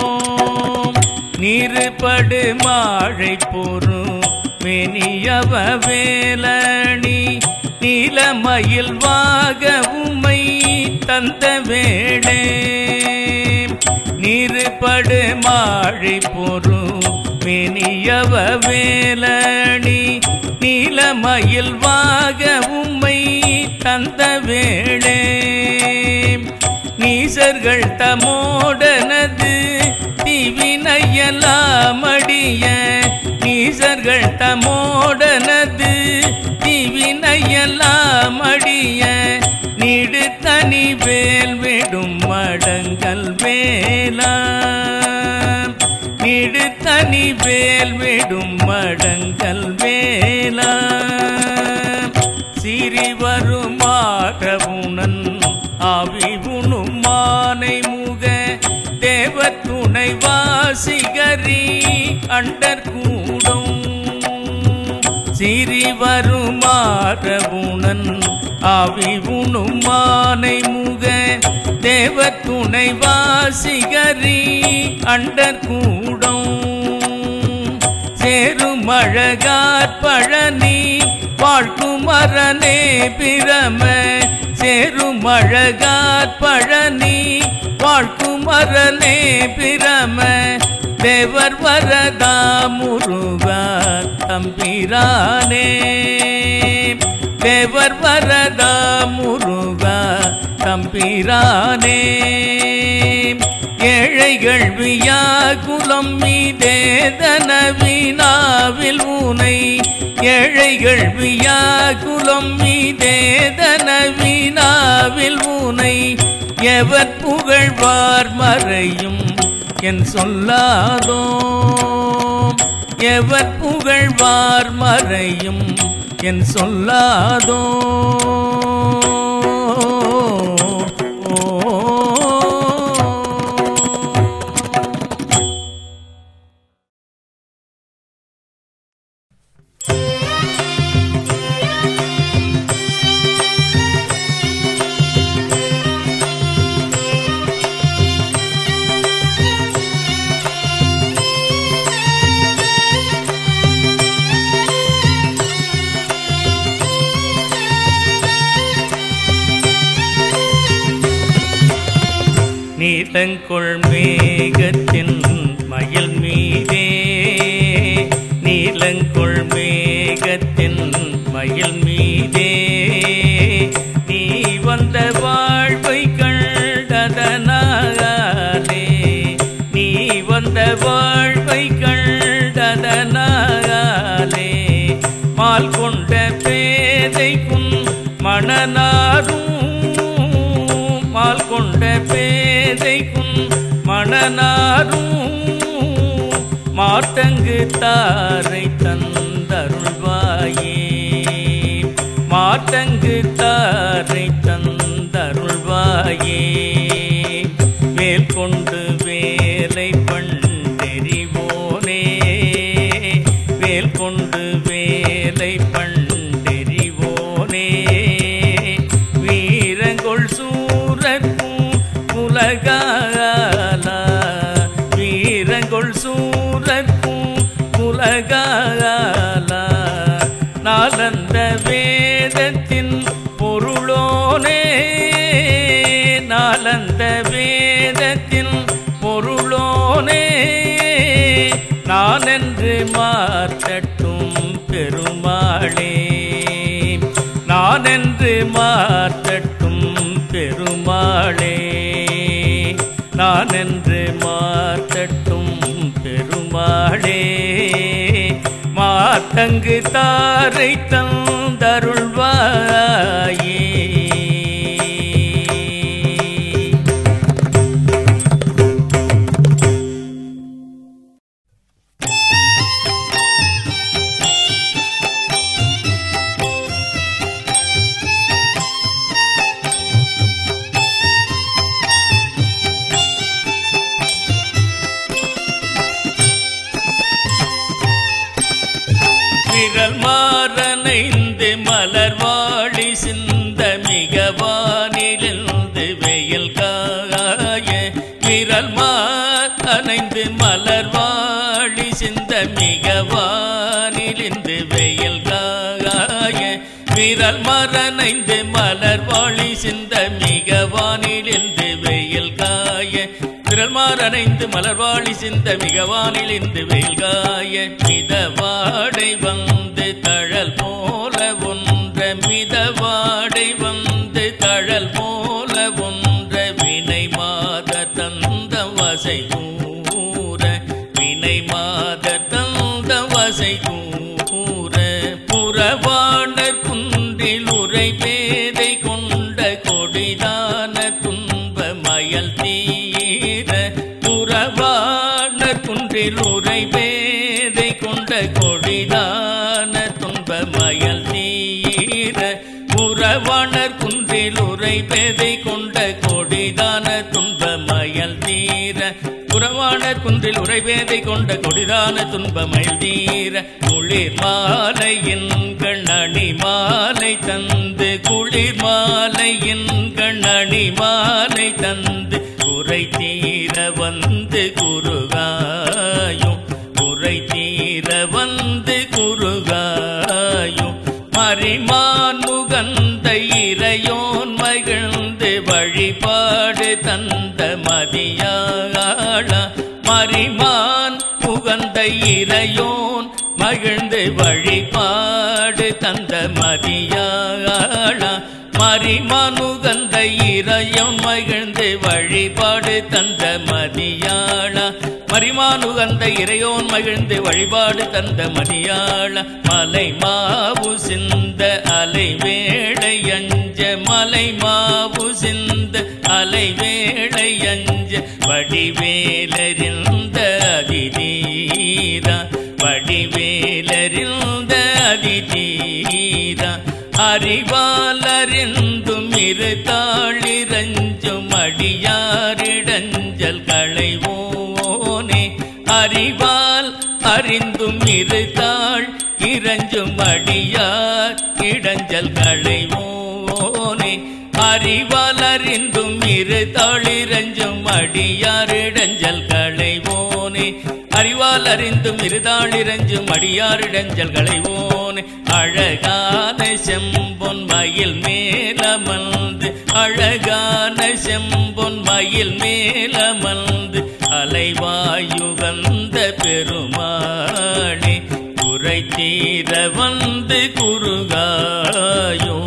நீருபடு மாழை பொறு மெனியவ வேலணி நீலமயில் வாக உமை தந்த வேளே நீருபடு மாழை பொறு மெனியவ வேலணி நீலமயில் வாக உமை தந்த வேளே நீசர்கள் தமோடனது திவினையலாமடிய நீசர்கள் தமோடனது திவினையலாமடிய நீடு தனி வேல் விடும் மடங்கள் வேலா நீடு தனி வேல் விடும் மடங்கள் வேலா சிறி வருமாறவுணன் ஆவி உணும் மானை முக தேவ துணை வாசிகரி அண்டர் கூடும் சிறி வருமாறவுணன் ஆவி உணும் மானை முக தேவ துணை வாசிகரி அண்டர் கூடும் சேருமழகார் பழனி வாழ்க்குமரனே பிரம சேருமழகார் பழனி வாழ்க்குமரனே பிரம தேவர் வரதா முருகா தம்பிரானே தேவர் வரதா முருகா தம்பிரானே ஏழைகள் வியாகுலம் மீதேதன வினாவில் உனை ஏழைகள் வியாகுலம் மீதேதன வினாவில் உனை எவர் புகழ்வார் மறையும் என் சொல்லாதோ எவர் புகழ்வார் மறையும் என் சொல்லாதோ நீலங்கொள் மேகத்தின் மயில் மீதே நீலங்கொள் மேகத்தின் மயில் மீதே நீ வந்த வாழ்வை கண்டதனாலே நீ வந்த வாழ்வை கண்டதனாலே மால் கொண்ட பேதைக்கும் மணனாரும் மால் கொண்ட பேதைக்கும் மணனாரும் மாட்டங்கு தாரை தந்தருள்வாயே அழகாலா நாலந்த வேதத்தின் பொருளோனே நாலந்த வேதத்தின் பொருளோனே நான் என்று மாற்றட்டும் பெருமாளே நான் என்று மாற்றட்டும் பெருமாளே நான் என்று மாற்றட்டும் பெருமாளே மாத்தங்கு தாரை தந்தருள்வாயே விரல் மாறனைந்து மலர்வாழி சிந்த மிகவானிலிருந்து வெயில் காய விரல் மாறனைந்து மலர்வாழி சிந்த மிகவானிலிருந்து வெயில் காய விரல் மரணைந்து மலர்வாழி சிந்த மிகவானிலிருந்து வெயில் காய விரல் மாறனைந்து மலர்வாழி சிந்த மிகவானில் இன்று வெயில் காய மிதவாடை வந்து தழல் போல ஒன்ற மிதவாடை வந்து தழல் போல ஒன்ற வினை மாத தந்த வசை கூற வினை மாத தந்த வசை கூற புறவாணர் குன்றில் உரை பேதை கொண்ட கொடிதான துன்ப மயல் தீர புறவாணர் குன்றில் உரை பேதை கொண்ட கொடிதான துன்ப மயல் தீர புறவாணர் குன்றில் உரை பேதை கொண்ட கொடிதான துன்ப மயல் தீர புறவாணர் குன்றில் உரைவேதை கொண்ட கொடிதான துன்ப மயில் தீர குளிர் மாலையின் கண்ணணி மாலை தந்து குளிர் மாலையின் கண்ணணி மாலை தந்து குறை தீர வந்து குருகாயும் குறை தீர வந்து குருகாயும் மறிமான் முகந்த இறையோன் மகிழ்ந்து வழிபாடு தந்த மதியாள மறிமான் புகந்த இறையோன் மகிழ்ந்து வழிபாடு தந்த மதியாள மறிமானுகந்த இறையோன் மகிழ்ந்து வழிபாடு தந்த மதியாள மரிமானுகந்த இறையோன் மகிழ்ந்து வழிபாடு தந்த மணியாள மலை மாவு சிந்த அலை வேளை அஞ்ச மலை மாவு சிந்த அலை வேளை அஞ்ச வடிவேலறிந்த அதிதீரா வடிவேலறிந்த அதிதீரா அறிவாலறிந்தும் இரு தாளிரஞ்சும் அடியாரிடஞ்சல் களைவோனே அறிவால் அறிந்தும் இரு தாள் இறஞ்சும் அடியார் இடஞ்சல் களைவோனே அறிவால் அறிந்தும் இரு தாளிரஞ்சும் அடியாரிடஞ்சல் களைவோனே அறிவால் அறிந்தும் இருதாளிரஞ்சும் அடியாரிடஞ்சல் களைவோனே அழகான செம்பொன் மயில் மேலமர்ந்து அழகான செம்பொன் மயில் மேலமர்ந்து அலைவாயுகந்த பெருமாளே குறை தீர வந்து குறுகாயோ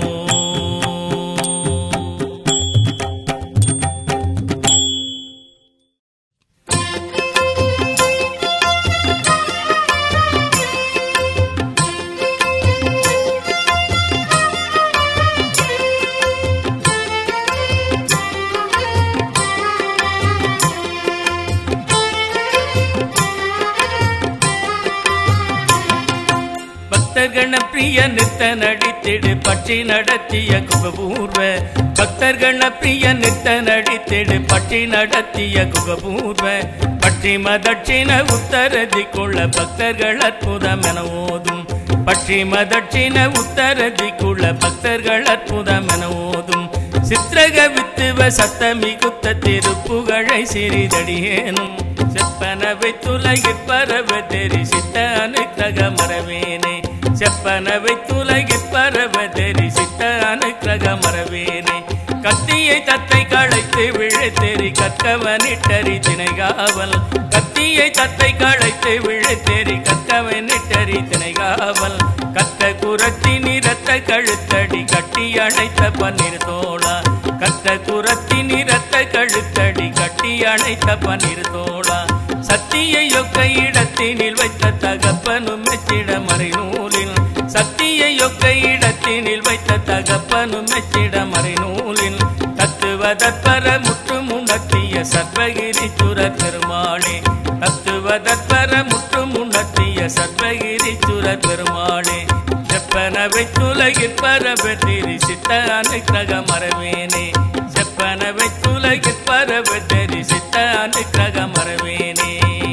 பக்தர்கண பிரிய நித்த நடித்திடு பற்றி நடத்திய குகபூர்வ பக்தர்கண பிரிய நித்த நடித்திடு பற்றி நடத்திய குகபூர்வ பற்றிம தட்சிண உத்தரதி கொள்ள பக்தர்கள் அற்புதம் என ஓதும் பற்றிம தட்சிண உத்தரதி கொள்ள பக்தர்கள் அற்புதம் என ஓதும் சித்திரக வித்துவ சத்தமி குத்த திருப்புகழை சிறிதடியேனும் செப்பனவை துலகிற் பரவ தெரிசித்த அனுக்கிரக மரவேனே செப்பனவை துலகிற் பரவ தெரிசித்த அனுக்கிரக மரவேனே கத்தியை தத்தை களைத்து விழுத்தெறி கற்கவனிட்டறி திணைகாவல் கத்தியை தத்தை களைத்து விழுத்தெறி கற்கவனிட்டறி திணைகாவல் கத்த குரத்தி நிறத்த கழுத்தடி கட்டி அணைத்த பன்னீர் தோளா கத்த குரத்தி நிறத்த கழுத்தடி கட்டி அணைத்த பன்னீர் தோளா சத்தியை ஒக்க இடத்தினில் வைத்த தகப்பனும் மெச்சிட மறை நூலில் சத்தியை ஒக்க இடத்தினில் வைத்த தகப்பனும் மெச்சிட மறை நூலில் தத்துவதற்பர முற்றும் உணர்த்திய சர்வகிரி சுரர் பெருமாளே தத்துவதற்பர முற்றும் உணர்த்திய சர்வகிரி சுரர் பெருமாளே செப்பனவை துலகில் பரபத்திரி சித்த அனுக்கிரக மரவேனே செப்பனவை துலகில் பரபத்திரி சித்த அனுக்கிரக மரவேனே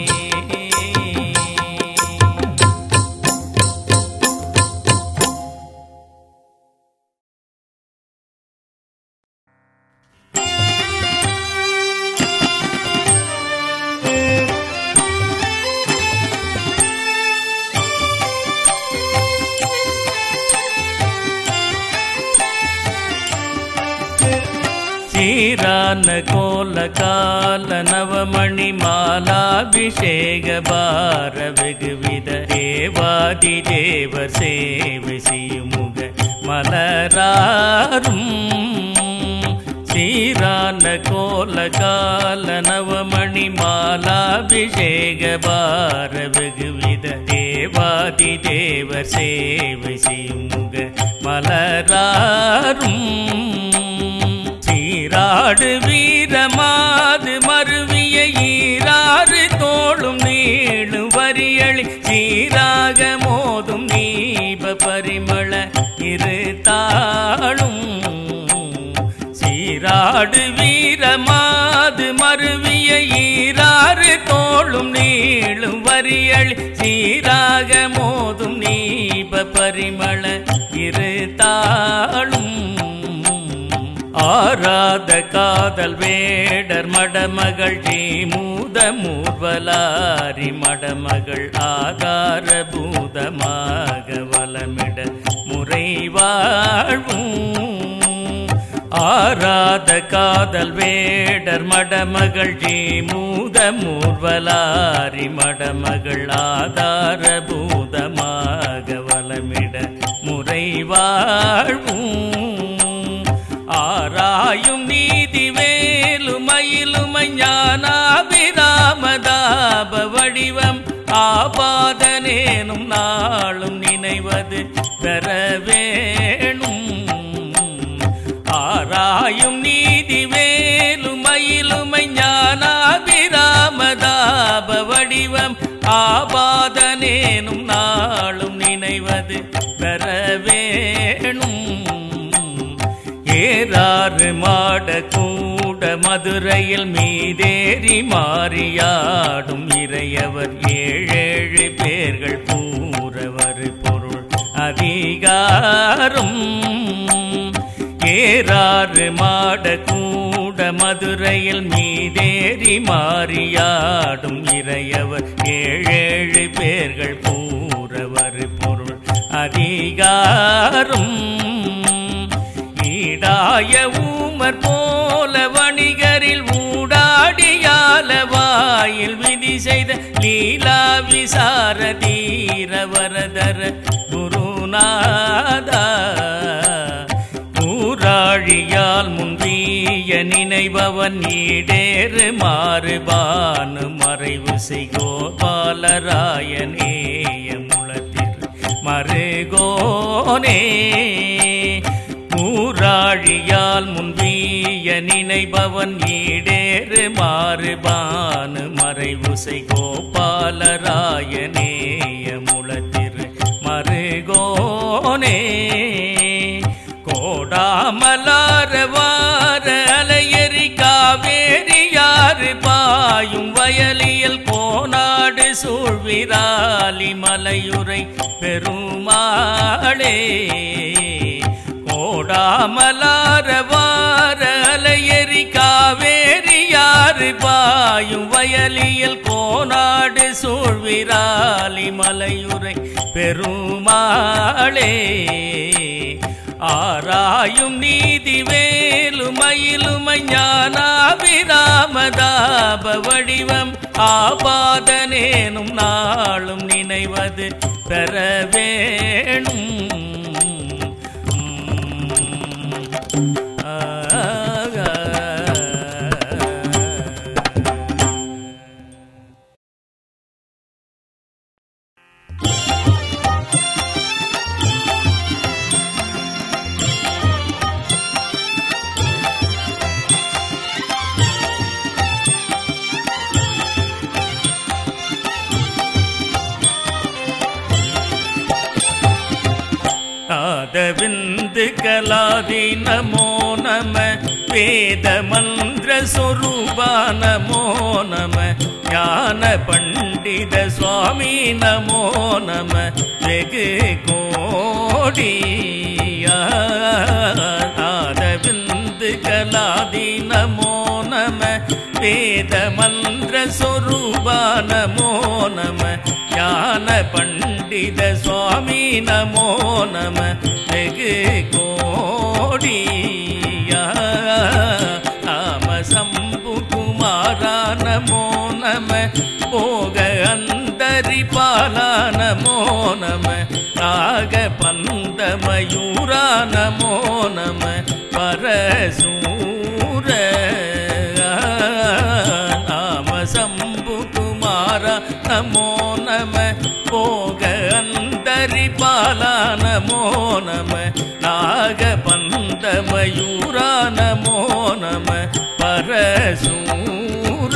சீரான கோல கால நவமணி மாலாபிஷேக பார வெகுவித தேவாதி தேவர் சேவை செய்யுமுக மலராரும் சீரான கோல கால நவமணி மாலாபிஷேக பார வெகுவித தேவாதி தேவர் சேவை செய்யுமுக மலராரும் சீராடு வீரமாது மருவிய ஈராறு தோளும் நீளு வரியளி சீராக மோதும் நீப பரிமள இரு தாளும் சீராடு வீரமாது மருவிய ஈராறு தோளும் நீளும் வரியளி சீராக மோதும் நீப பரிமள இரு தாளும் ஆராத காதல் வேடர் மடமகள் மூத மூர்வலாரி மடமகள் ஆகார பூதமாக வலமிட முறை வாழ்வும் ஆராத காதல் வேடர் மடமகள் மூத மூர்வலாரி மடமகள் ஆதார பூதமாக வலமிட முறை வாழ்வும் ஆராயும் நீதி வேலுமயிலுமை ஞானாபிராமதாப வடிவம் ஆபாதனேனும் நாளும் நினைவது பெற வேணும் ஆராயும் நீதி வேலுமயிலுமை ஞானாபிராமதாப வடிவம் ஆபாதனேனும் நாளும் நினைவது பெற வேணும் ஏறாறு மாட கூட மதுரையில் மீதேறி மாறியாடும் இறையவர் ஏழேழு பேர்கள் கூறவர் பொருள் அதிகாரம் ஏறாறு மாட கூட மதுரையில் மீதேறி மாறியாடும் இறையவர் ஏழேழு பேர்கள் கூறவர் பொருள் அதிகாரம் ஈடாய ஊமர் போல வணிகரில் ஊடாடியால வாயில் விதி செய்த லீலா விசார தீர வரதர குருநாதா ஊராழியால் முன்வீய நினைபவன் ஈடேறு மாறுபானு மறைவு செய்கோபாலராயனேய முளத்திரு மருகோனே ஊராழியால் முன்வீய நினைபவன் ஈடேறு மாறுபானு மறைவு செய்கோபாலராயனேய முளத்திரு மருகோனே கோடாமலார வார அலையறி காவேரி யாறு பாயும் வயலியல் கோனாடு சூழ்விராலி மலையுரை பெருமாளே கோடாமலார வார அலையறி காவேரி யாறு பாயும் பாயும் வயலியல் கோனாடு சூழ்விராலி மலையுரை பெருமாளே ஆராயும் நீதி வேலுமயிலுமை ஞானாபிராமதாப வடிவம் ஆபாதனேனும் நாளும் நினைவது பெற வேணும் ஆதவிந்து கலாதி நமோ நம வேத மந்திர சொரூபா நமோ நம ஞான பண்டித சுவாமி நமோ நம வெகு கோடி ஆதவிந்து கலாதி நமோ நம வேத மந்திர சொரூபா நமோ நம ஞான பண்டித சுவாமி நமோ நம வெகு கோடியா நாம சம்பு குமாரா நமோ நம போக அந்தரி பாலா நமோ நம நாக பந்த மயூரா நமோ நம பரசூர நாம சம்பு குமாரா நமோ நம போக அந்தரி பாலா நமோ நம நாக பந்த மயூரா நமோ நம பரசூர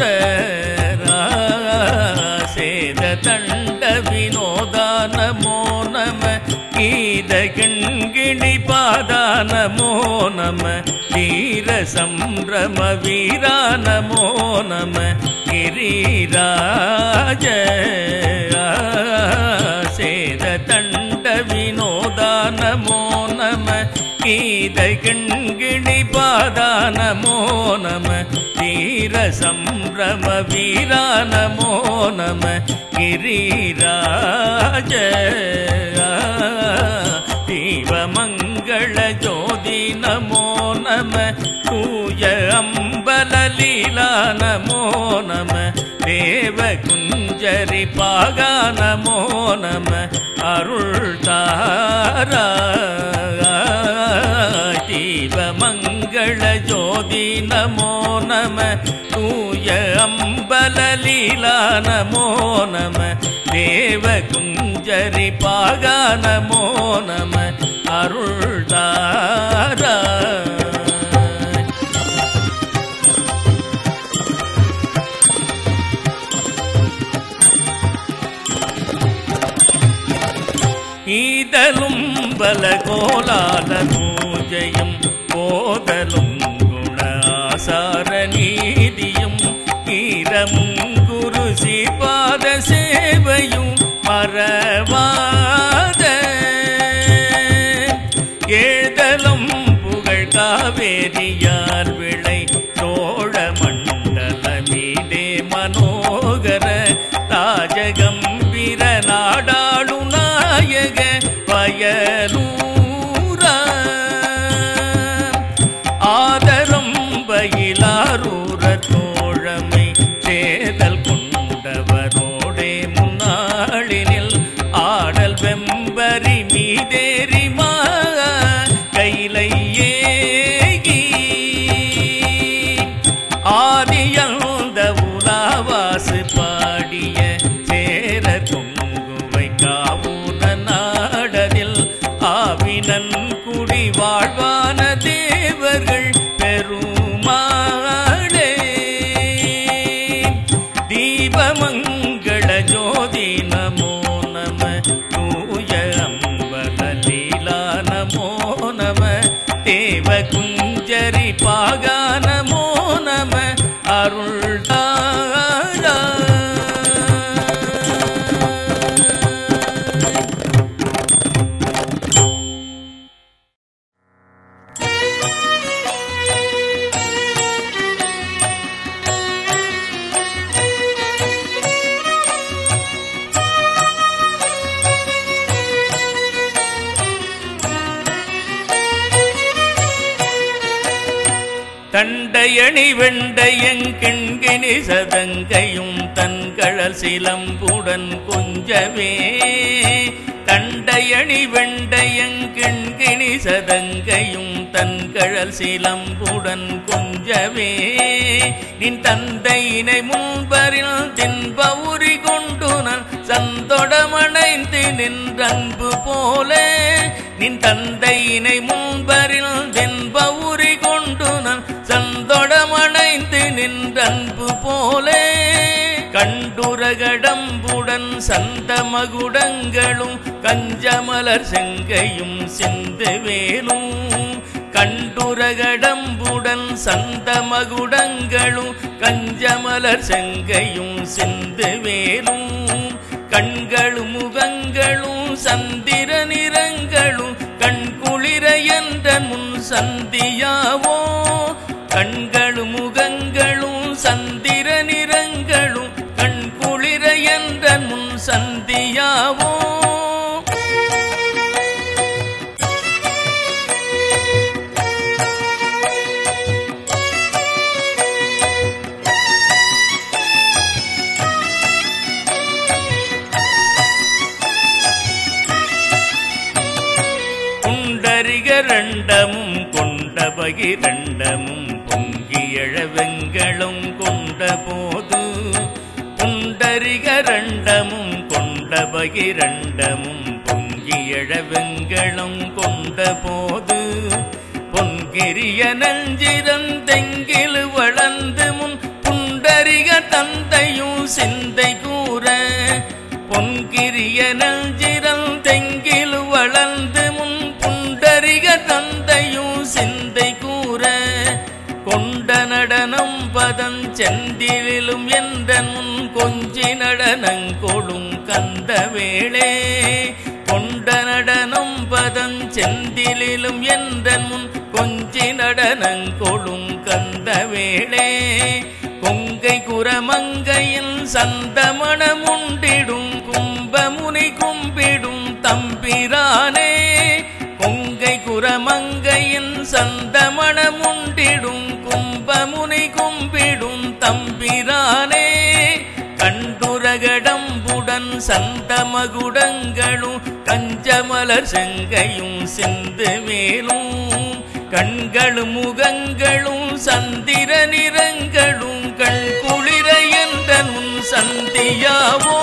சேத தண்ட வினோதா நமோ நம கீத கிண்கிணி பாதா நமோ நம வீர சம்பிரம வீரா நமோ நம கிரிராஜ சேத தண்ட வினோதா நமோ நம கீத கிண்கிணி பாதா நமோ நம வீர சம்பிரம வீரா நமோ நம கிரிராஜ தீபமங்கள ஜோதி நமோ நம தூய அம்பலலீலா நமோ நம தேவ குஞ்சரி பாகா நமோ நம அருள் தாரா தீபமங்கள ஜோதி நமோ நம தூய அம்பலலீலா நமோ நம தேவ குஞ்சரி பாகா நமோ நம அருள் தாரா ஈதலும் பல கோலால பூஜையும் போதலும் குணாசார நீதியும் ஈரமும் குரு சீபாத சேவையும் மறவாத ஏழ்தலும் புகழ் காவேரியார் விளை சோழ மண்டல மீதே மனோகர ராஜகம்பீர நாடாளு நாயக வயலூரா ஆதரம் பயிலாரூர தோழமை சேதல் கொண்டவரோடே முன்னாளினில் ஆடல் வெம்பரி மீதேறி மா கைலை ஏகி ஆதியந்த உலாவாசு பாடிய சேர தொங்குவை காவுன நாடதில் ஆவினன் குடி வாழ்வான தேவர்கள் பெருமாளே தீபமங்கள ஜோதி நமோ நம தூய அம்பல லீலா நமோ நம தேவ குஞ்சரி பாகா நமோ நம அருள் தாரா Thank you. தண்டையணி வெண்டையங்கிண்கிணி சதங்கையும் தன்கழல் சிலம்புடன் கொஞ்சவே தண்டையணி வெண்டையங்கிண்கிணி சதங்கையும் தன்கழல் சிலம்புடன் கொஞ்சவே நின் தந்தையினை முன்பரில் தின்பவுரி கொண்டு நான் சந்தொடமணைந்து நின்றன்பு போல நின் தந்தையினை முன்பரில் தென்பவுரி கொண்டு நான் சந்தொடமணைந்து நின்றன்பு போல கண்டுரகடம்புடன் சந்த மகுடங்களும் கஞ்சமலர் செங்கையும் சிந்து வேலும் கண்டுரகடம்புடன் சந்த மகுடங்களும் கஞ்சமலர் செங்கையும் சிந்து வேலும் கண்களும் முகங்களும் சந்திர நிறங்களும் கண்குளிர என்ற முன் சந்தியாவோ கண்களும் முகங்களும் சந்திர நிறங்களும் கண்குளிர என்ற முன் சந்தியாவோ புண்டரிகரண்டமும் கொண்ட பகிரண்டமும் பொங்கியழ வெங்களும் கொண்ட போது புண்டரிகரண்டமும் கொண்ட பகிரண்டமும் பொங்கியழ வெங்களும் கொண்ட போது பொன்கிரிய நஞ்சிரந்தெங்கில் வளர்ந்து முன் புண்டரிக தந்தையும் சிந்தை கூற பொன்கிரிய நஞ்சிரந்தெங்கில் வளர்ந்து முன் புண்டரிக தந்தையும் சிந்தை கூற கொண்ட நடனம் பதம் செந்திலும் என்ற முன் கொஞ்சி நடனங்கொடும் கந்த வேளே கொண்ட நடனம் பதம் செந்திலும் என்ற முன் கொஞ்சி நடனங்கொடும் கந்த வேளே கொங்கை குரமங்கையில் சந்தமணமுண்டிடும் கும்பமுனி கும்பிடும் தம்பிரானே கொங்கை குரமங்கையின் சந்தமணமுண்டிடும் கும்பமுனை கும்பிடும் தம்பிரானே கண்டுரகடம்புடன் சந்தமகுடங்களும் கஞ்சமலர் செங்கையும் சிந்து வேலும் கண்களும் முகங்களும் சந்திர நிறங்களும் கண் குளிர என்ற உன் சந்தியாவோ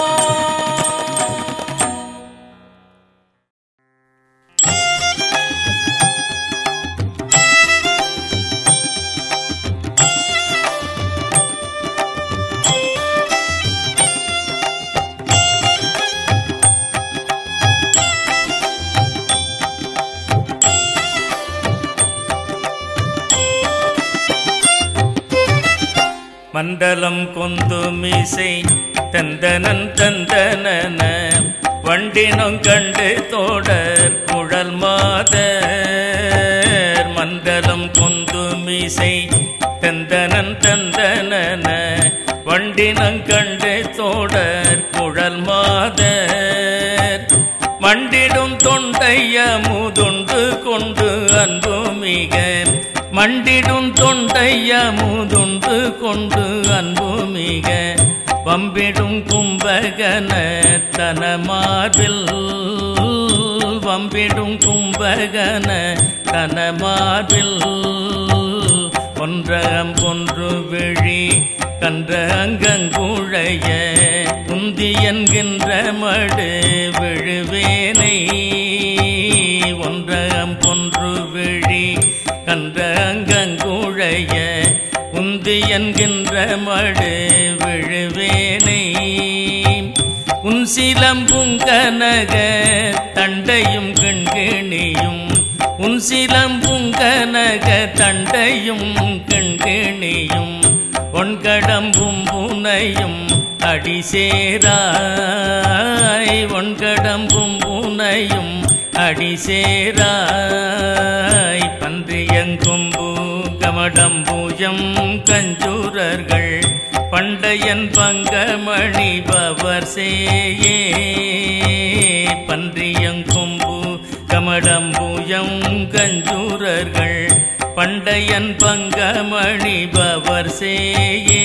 மண்டலம் கொந்து மீசை தந்தனன் தந்தனன வண்டினம் கண்டு தோடர் குழல் மாதர் மண்டலம் கொந்து மீசை தந்தனன் தந்தனன வண்டினம் கண்டு தோடர் குழல் மாதர் மண்டிடும் தொண்டைய முதுண்டு கொண்டு அன்பு மிக மண்டிடும் தொண்டைய முதுண்டு கொண்டு அன்பு மிக வம்பிடும் கும்பகன தனமார்பில் வம்பிடும் கும்பகன தனமார்பில் ஒன்றகம் கொன்று விழி கன்ற அங்கங்குழைய உந்தி என்கின்ற மடு விழுவேனை ஒன்றகம் கொன்று விழி கன்ற அங்கங்குழைய உந்தி என்கின்ற மடு விழுவேனை உன் சிலம்புங்கனக தண்டையும் கிண்கிணியும் உன் சிலம்புங்கனக தண்டையும் கிண்கிணியும் ஒன்கடம்பும் புனையும் அடிசேராய் ஒன்கடம்பும் புனையும் அடிசேராய் பன்றியங்கொம்பு கமடம்பூயம் கஞ்சூரர்கள் பண்டையன் பங்கமணி பவர் சேயே பன்றியங்கொம்பு கமடம்பூயம் கஞ்சூரர்கள் பண்டையன் பங்கமணிபவர் சேயே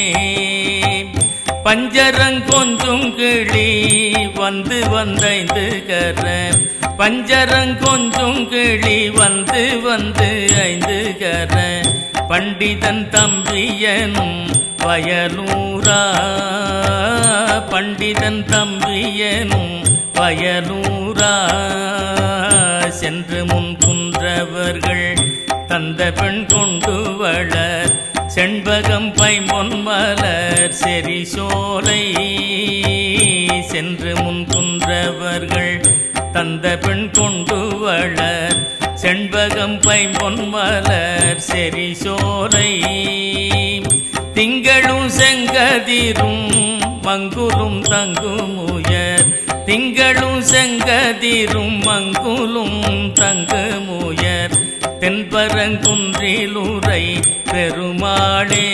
பஞ்சரங்கொஞ்சும் கிளி வந்து வந்தைந்து கர பஞ்சரங்கொஞ்சும் கிளி வந்து வந்து ஐந்து கர பண்டிதன் தம்பியனும் வயலூரா பண்டிதன் தம்பியனும் வயலூரா சென்று முன் குன்றவர்கள் தந்த பெண் கொண்டு வளர் செண்பகம் பைம்பொன் மலர் செரி சோலை சென்று முன் குன்றவர்கள் தந்த பெண் கொண்டு வளர் செண்பகம் பைம்பொன் மலர் செரி சோலை திங்களும் செங்கதிரும் மங்குலும் தங்கும் உயர் திங்களும் செங்கதிரும் மங்குலும் தங்கும் உயர் தென்பரங்குன்றிலுரை பெருமாளே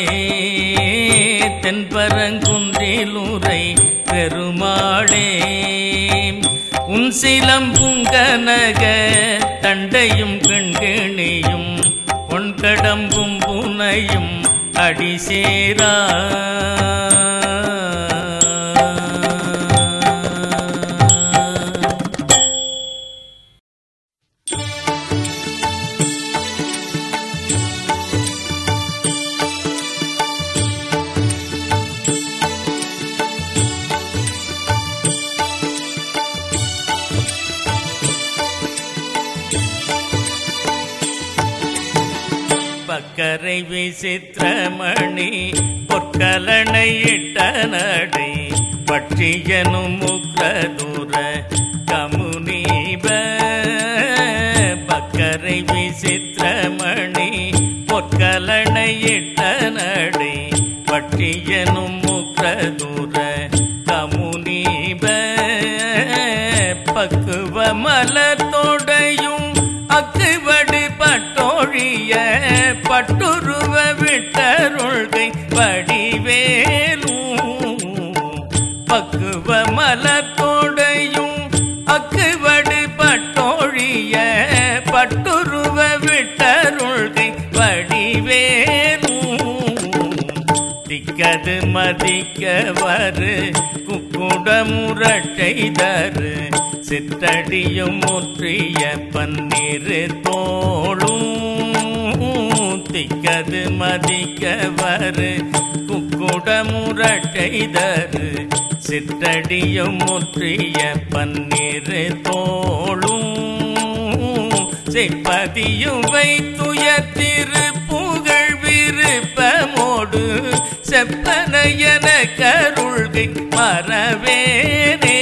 தென்பரங்குன்றிலுரை பெருமாளே உன் சிலம் புங்கனக தண்டையும் கண்கிணியும் பொன்கடம்பும் புனையும் அடிசேரா பக்கரை விசித்திரமணி பொற்கலனை இட்ட நடை பட்சியனும் முக்கதூர கமுனீப பக்கரை விசித்திரமணி பொற்கலனை இட்ட நடை பட்சியனும் முக்கதூர கமுனீப பக்குவ மலத்தோடையும் அக்குவடு பட்டோழிய பட்டுருவ விட்டருள்கை வடிவேலும் பக்குவ மலத்தோடையும் அக்குவடு பட்டோழிய பட்டுருவ விட்டருள்கை வடிவேலும் திக்கது மதிக்க வரு குக்குட முரட்டை தரு சிற்றடியும் முற்றிய பன்னிரு தோளும் திக்கது மதிக்க வரு குக்குட முரட்டை தரு சிற்றடியும் முற்றிய பன்னிரு தோளும் செப்பதியும் வைத்துய திரு புகழ் விருப்பமோடு செப்பனையன கருள்கை மறவேனே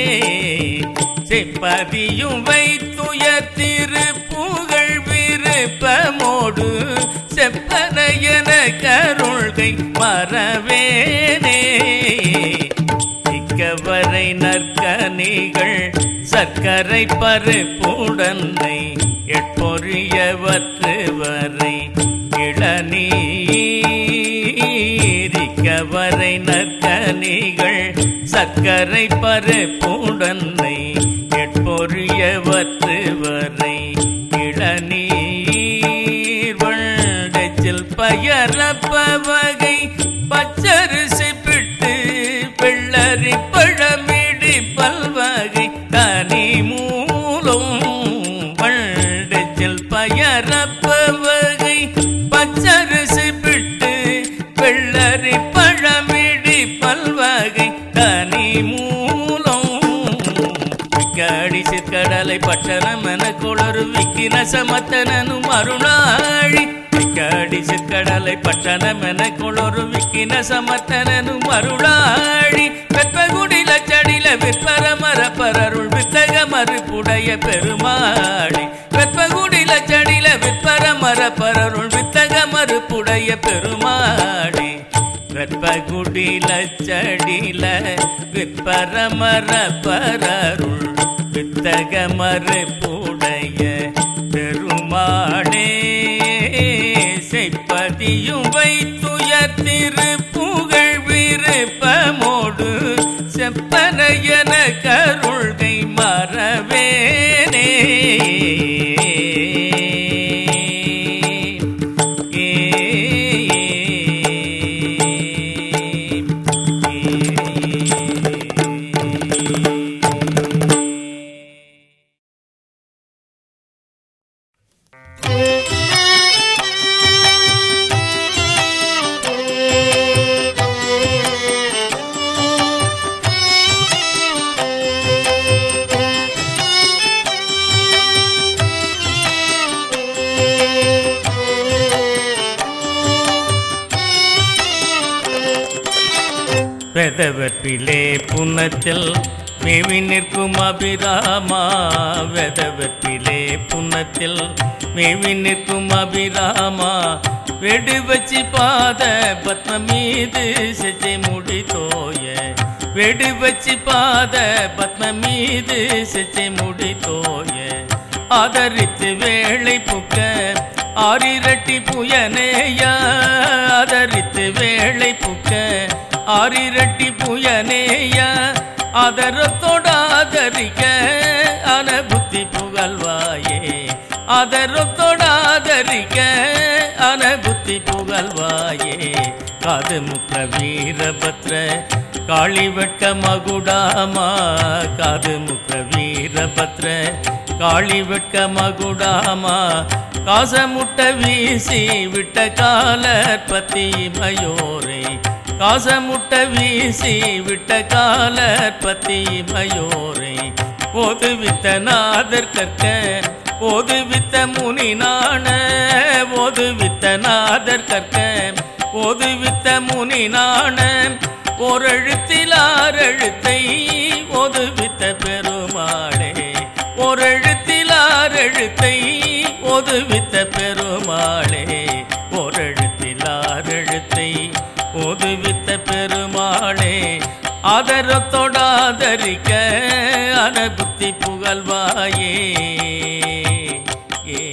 செப்பதியும் வைத்துய திரு புகழ் விருப்பமோடு செப்பனையன கருள்கை மறவேனே இக்கவரை நற்கனிகள் சர்க்கரை பருப்புடன்னை எட்பொறியவற்று வரை இளநீரிக்கவரை நற்கனிகள் சர்க்கரை பருப்புடன்னை எட்பொறியவற்று வரை இளநீர் வண்டச்சில் பயரப்ப வகை பச்சரிசி பிட்டு வெள்ளரி பழமிடி பல்வகை கனி மூலம் வண்டச்சில் பயரப்ப வகை பச்சரிசி பிட்டு வெள்ளரி பழமிடி பல்வகை கனி மூலம் விக்காடி சிற்கடலை பட்டணமென குளறு விக்கின சமத்தனனும் அருணாழி விக்காடி சிற்கடலை பட்டணமென குளறு விக்கின சமத்தனனும் அருளாழி வெப்பகுடில சடில விற்பர மரப்பரருள் வித்தக மறுப்புடைய பெருமாளி வெப்பகுடில சடில விற்பர மரப்பரருள் வித்தக மறுப்புடைய பெருமாளி வெப்பகுடில சடில விற்பர மரப்பரருள் வித்தக மறுப்புடைய பெருமாளே செய்ப்பதியும் வைத்துயர் திரு புகழ் விருப்பமோடு செப்பனையன கருள்கை மறவேனே வெதவற்றிலே புன்னத்தில் மேவி நிற்கும் அபிராமா வெதவற்றிலே புன்னத்தில் மேவி நிற்கும் அபிராமா வெடு வச்சு பாத பத்ம மீது செஞ்சை முடி தோய வெடு வச்சு பாத பத்ம மீது செஞ்சை முடி தோய ஆதரித்து வேளை புக்க ஆரிரட்டி புயனேயா ஆதரித்து வேளை புக்க ஆரிரட்டி புயனேயா அதரத்தோடாதரிக்க அனபுத்தி புகழ்வாயே அதரத்தோடாதரிக்க அனபுத்தி புகழ்வாயே காது முக்க வீரபத்ர காளி வெட்க மகுடாமா காது முக்க வீரபத்ர காளி வெட்க மகுடாமா காசமுட்ட வீசி விட்ட காலர் பத்தி மயோரே காசமுட்ட வீசி விட்ட காலர் பத்தி மயோரே ஓதுவித்த நாதர் கற்க ஓதுவித்த முனி நாண ஓதுவித்த நாதர் கற்க ஓதுவித்த முனி நாண ஓரெழுத்தில் ஆறெழுத்தை ஓதுவித்த பெருமாளே ஓரெழுத்தில் ஆறெழுத்தை ஓதுவித்த பெருமாளே ஓரெழுத்தில் ஆறெழுத்தை ஓதுவித்த பெருமாளே ஆதரத்தோடாதரிக்க அனபுத்தி புகழ்வாயே ஏ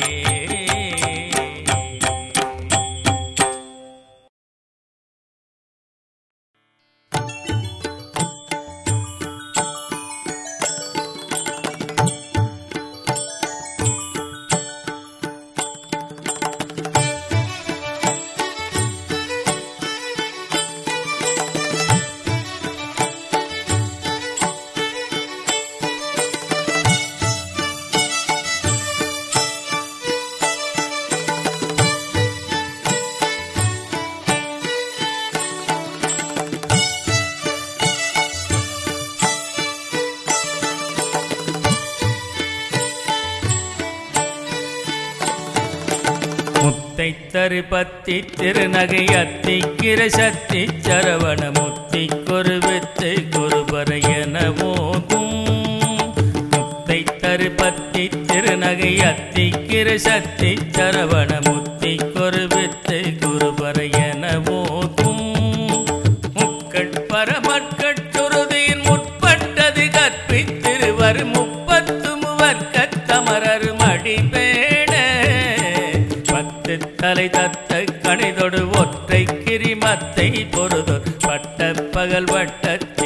முத்தை தரு பத்தி திருநகை அத்திக்கிற சக்தி சரவண முத்தி கொருவித்து குருபர என ஓதும் முத்தை தரு பத்தி திருநகை அத்திக்கிற சக்தி சரவண முத்தி கொருவித்து குருபர என ஓதும் முக்கட்பர மட்கட்டுருதியின் முற்பட்டது கற்பித்திருவர் முப்பத்து முவர்க்கத் தமரர் மடிபேட பத்து தலை தத்த கணிதொடு ஒற்றை கிரிமத்தை பொருதொர் பட்ட பகல் வட்ட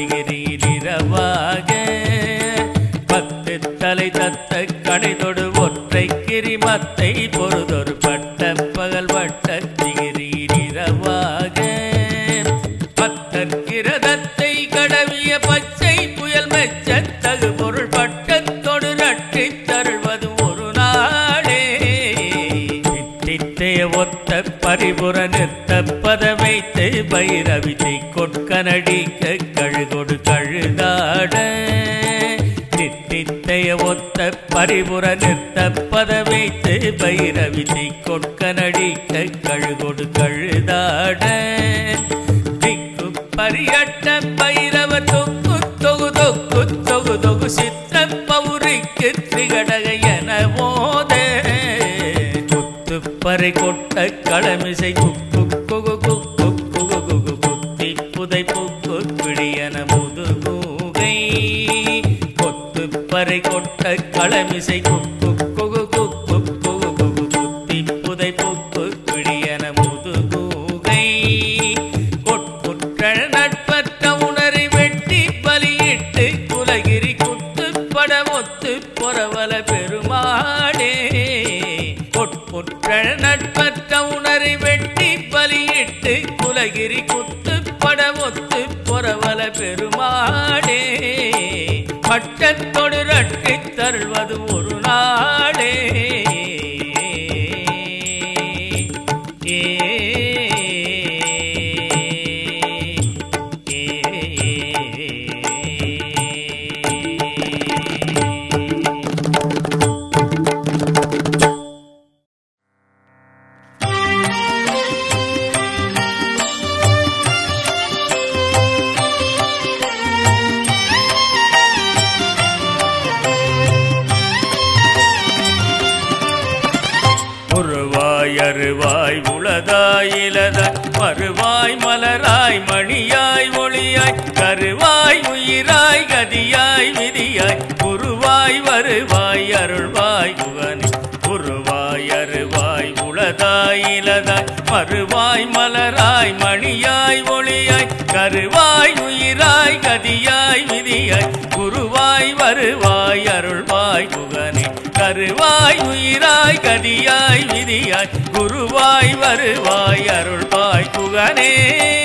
திகிரீரவாக பத்து தலை தத்த கணிதொடு ஒற்றை கிரிமத்தை பொருதொரு பட்ட பகல் வட்ட திகிரீரவாக பத்தற்கிரதத்தை கடவிய பச்சை புயல் மெச்சத்தகு பொருள் பட்டத்தொடு ரட்டித் தருள்வது ஒரு நாளே தித்தித்தே ஒத்த பரிபுற நிறுத்த பதவைத்து பைரவித்தை கொட்கனடிக்க கழுகொடு கழுதாட தித்தித்தைய ஒத்த பரிபுற நிறுத்த பதவைத்து பைரவித்தை கொட்கனடிக்க கழுகொடு கழுதாட திக்கு பரியட்ட பைரவ தொக்கு தொகு தொக்கு தொகு தொகு சித்திர பௌரிக்கு திரிகடக என போத குத்து பறை கொட்ட களமிசை குக்கு குகு குக்கு குகு குகு குத்தி புதை புக்கு பிடியன முதுகூகை கொத்து பறை கொட்ட களமிசை குக்கு குகு குக்கு குகு குகு குத்தி புதை புக்கு பிடியன முதுகூகை கொட்புற்ற நட்பற்ற உணரை வெட்டி பலியிட்டு குலகிரி குத்து பட ஒத்து பொறவல பெருமாடே கொட்புற்ற நட்பற்ற உணரை வெட்டி பலியிட்டு குலகிரி குத்து பட ஒத்து பொறவல பெருமாடே பட்டத்தொடு ரட்டித் தருள்வது ஒரு நாடே ஏ Thank you. உருவாய் அருவாய் உளதாய் இலதாய் மறுவாய் மலராய் மணியாய் ஒளியாய் கருவாய் உயிராய் கதியாய் விதியாய் உருவாய் வருவாய் அருள்வாய் குகனே உருவாய் அருவாய் உளதாய் இலதாய் மறுவாய் மலராய் மணியாய் ஒளியாய் கருவாய் உயிராய் கதியாய் விதியாய் குருவாய் வருவாய் அருள்வாய் குகனே கருவாய் உயிராய் கதியாய் விதியாய் குருவாய் வருவாய் அருள்வாய் குகனே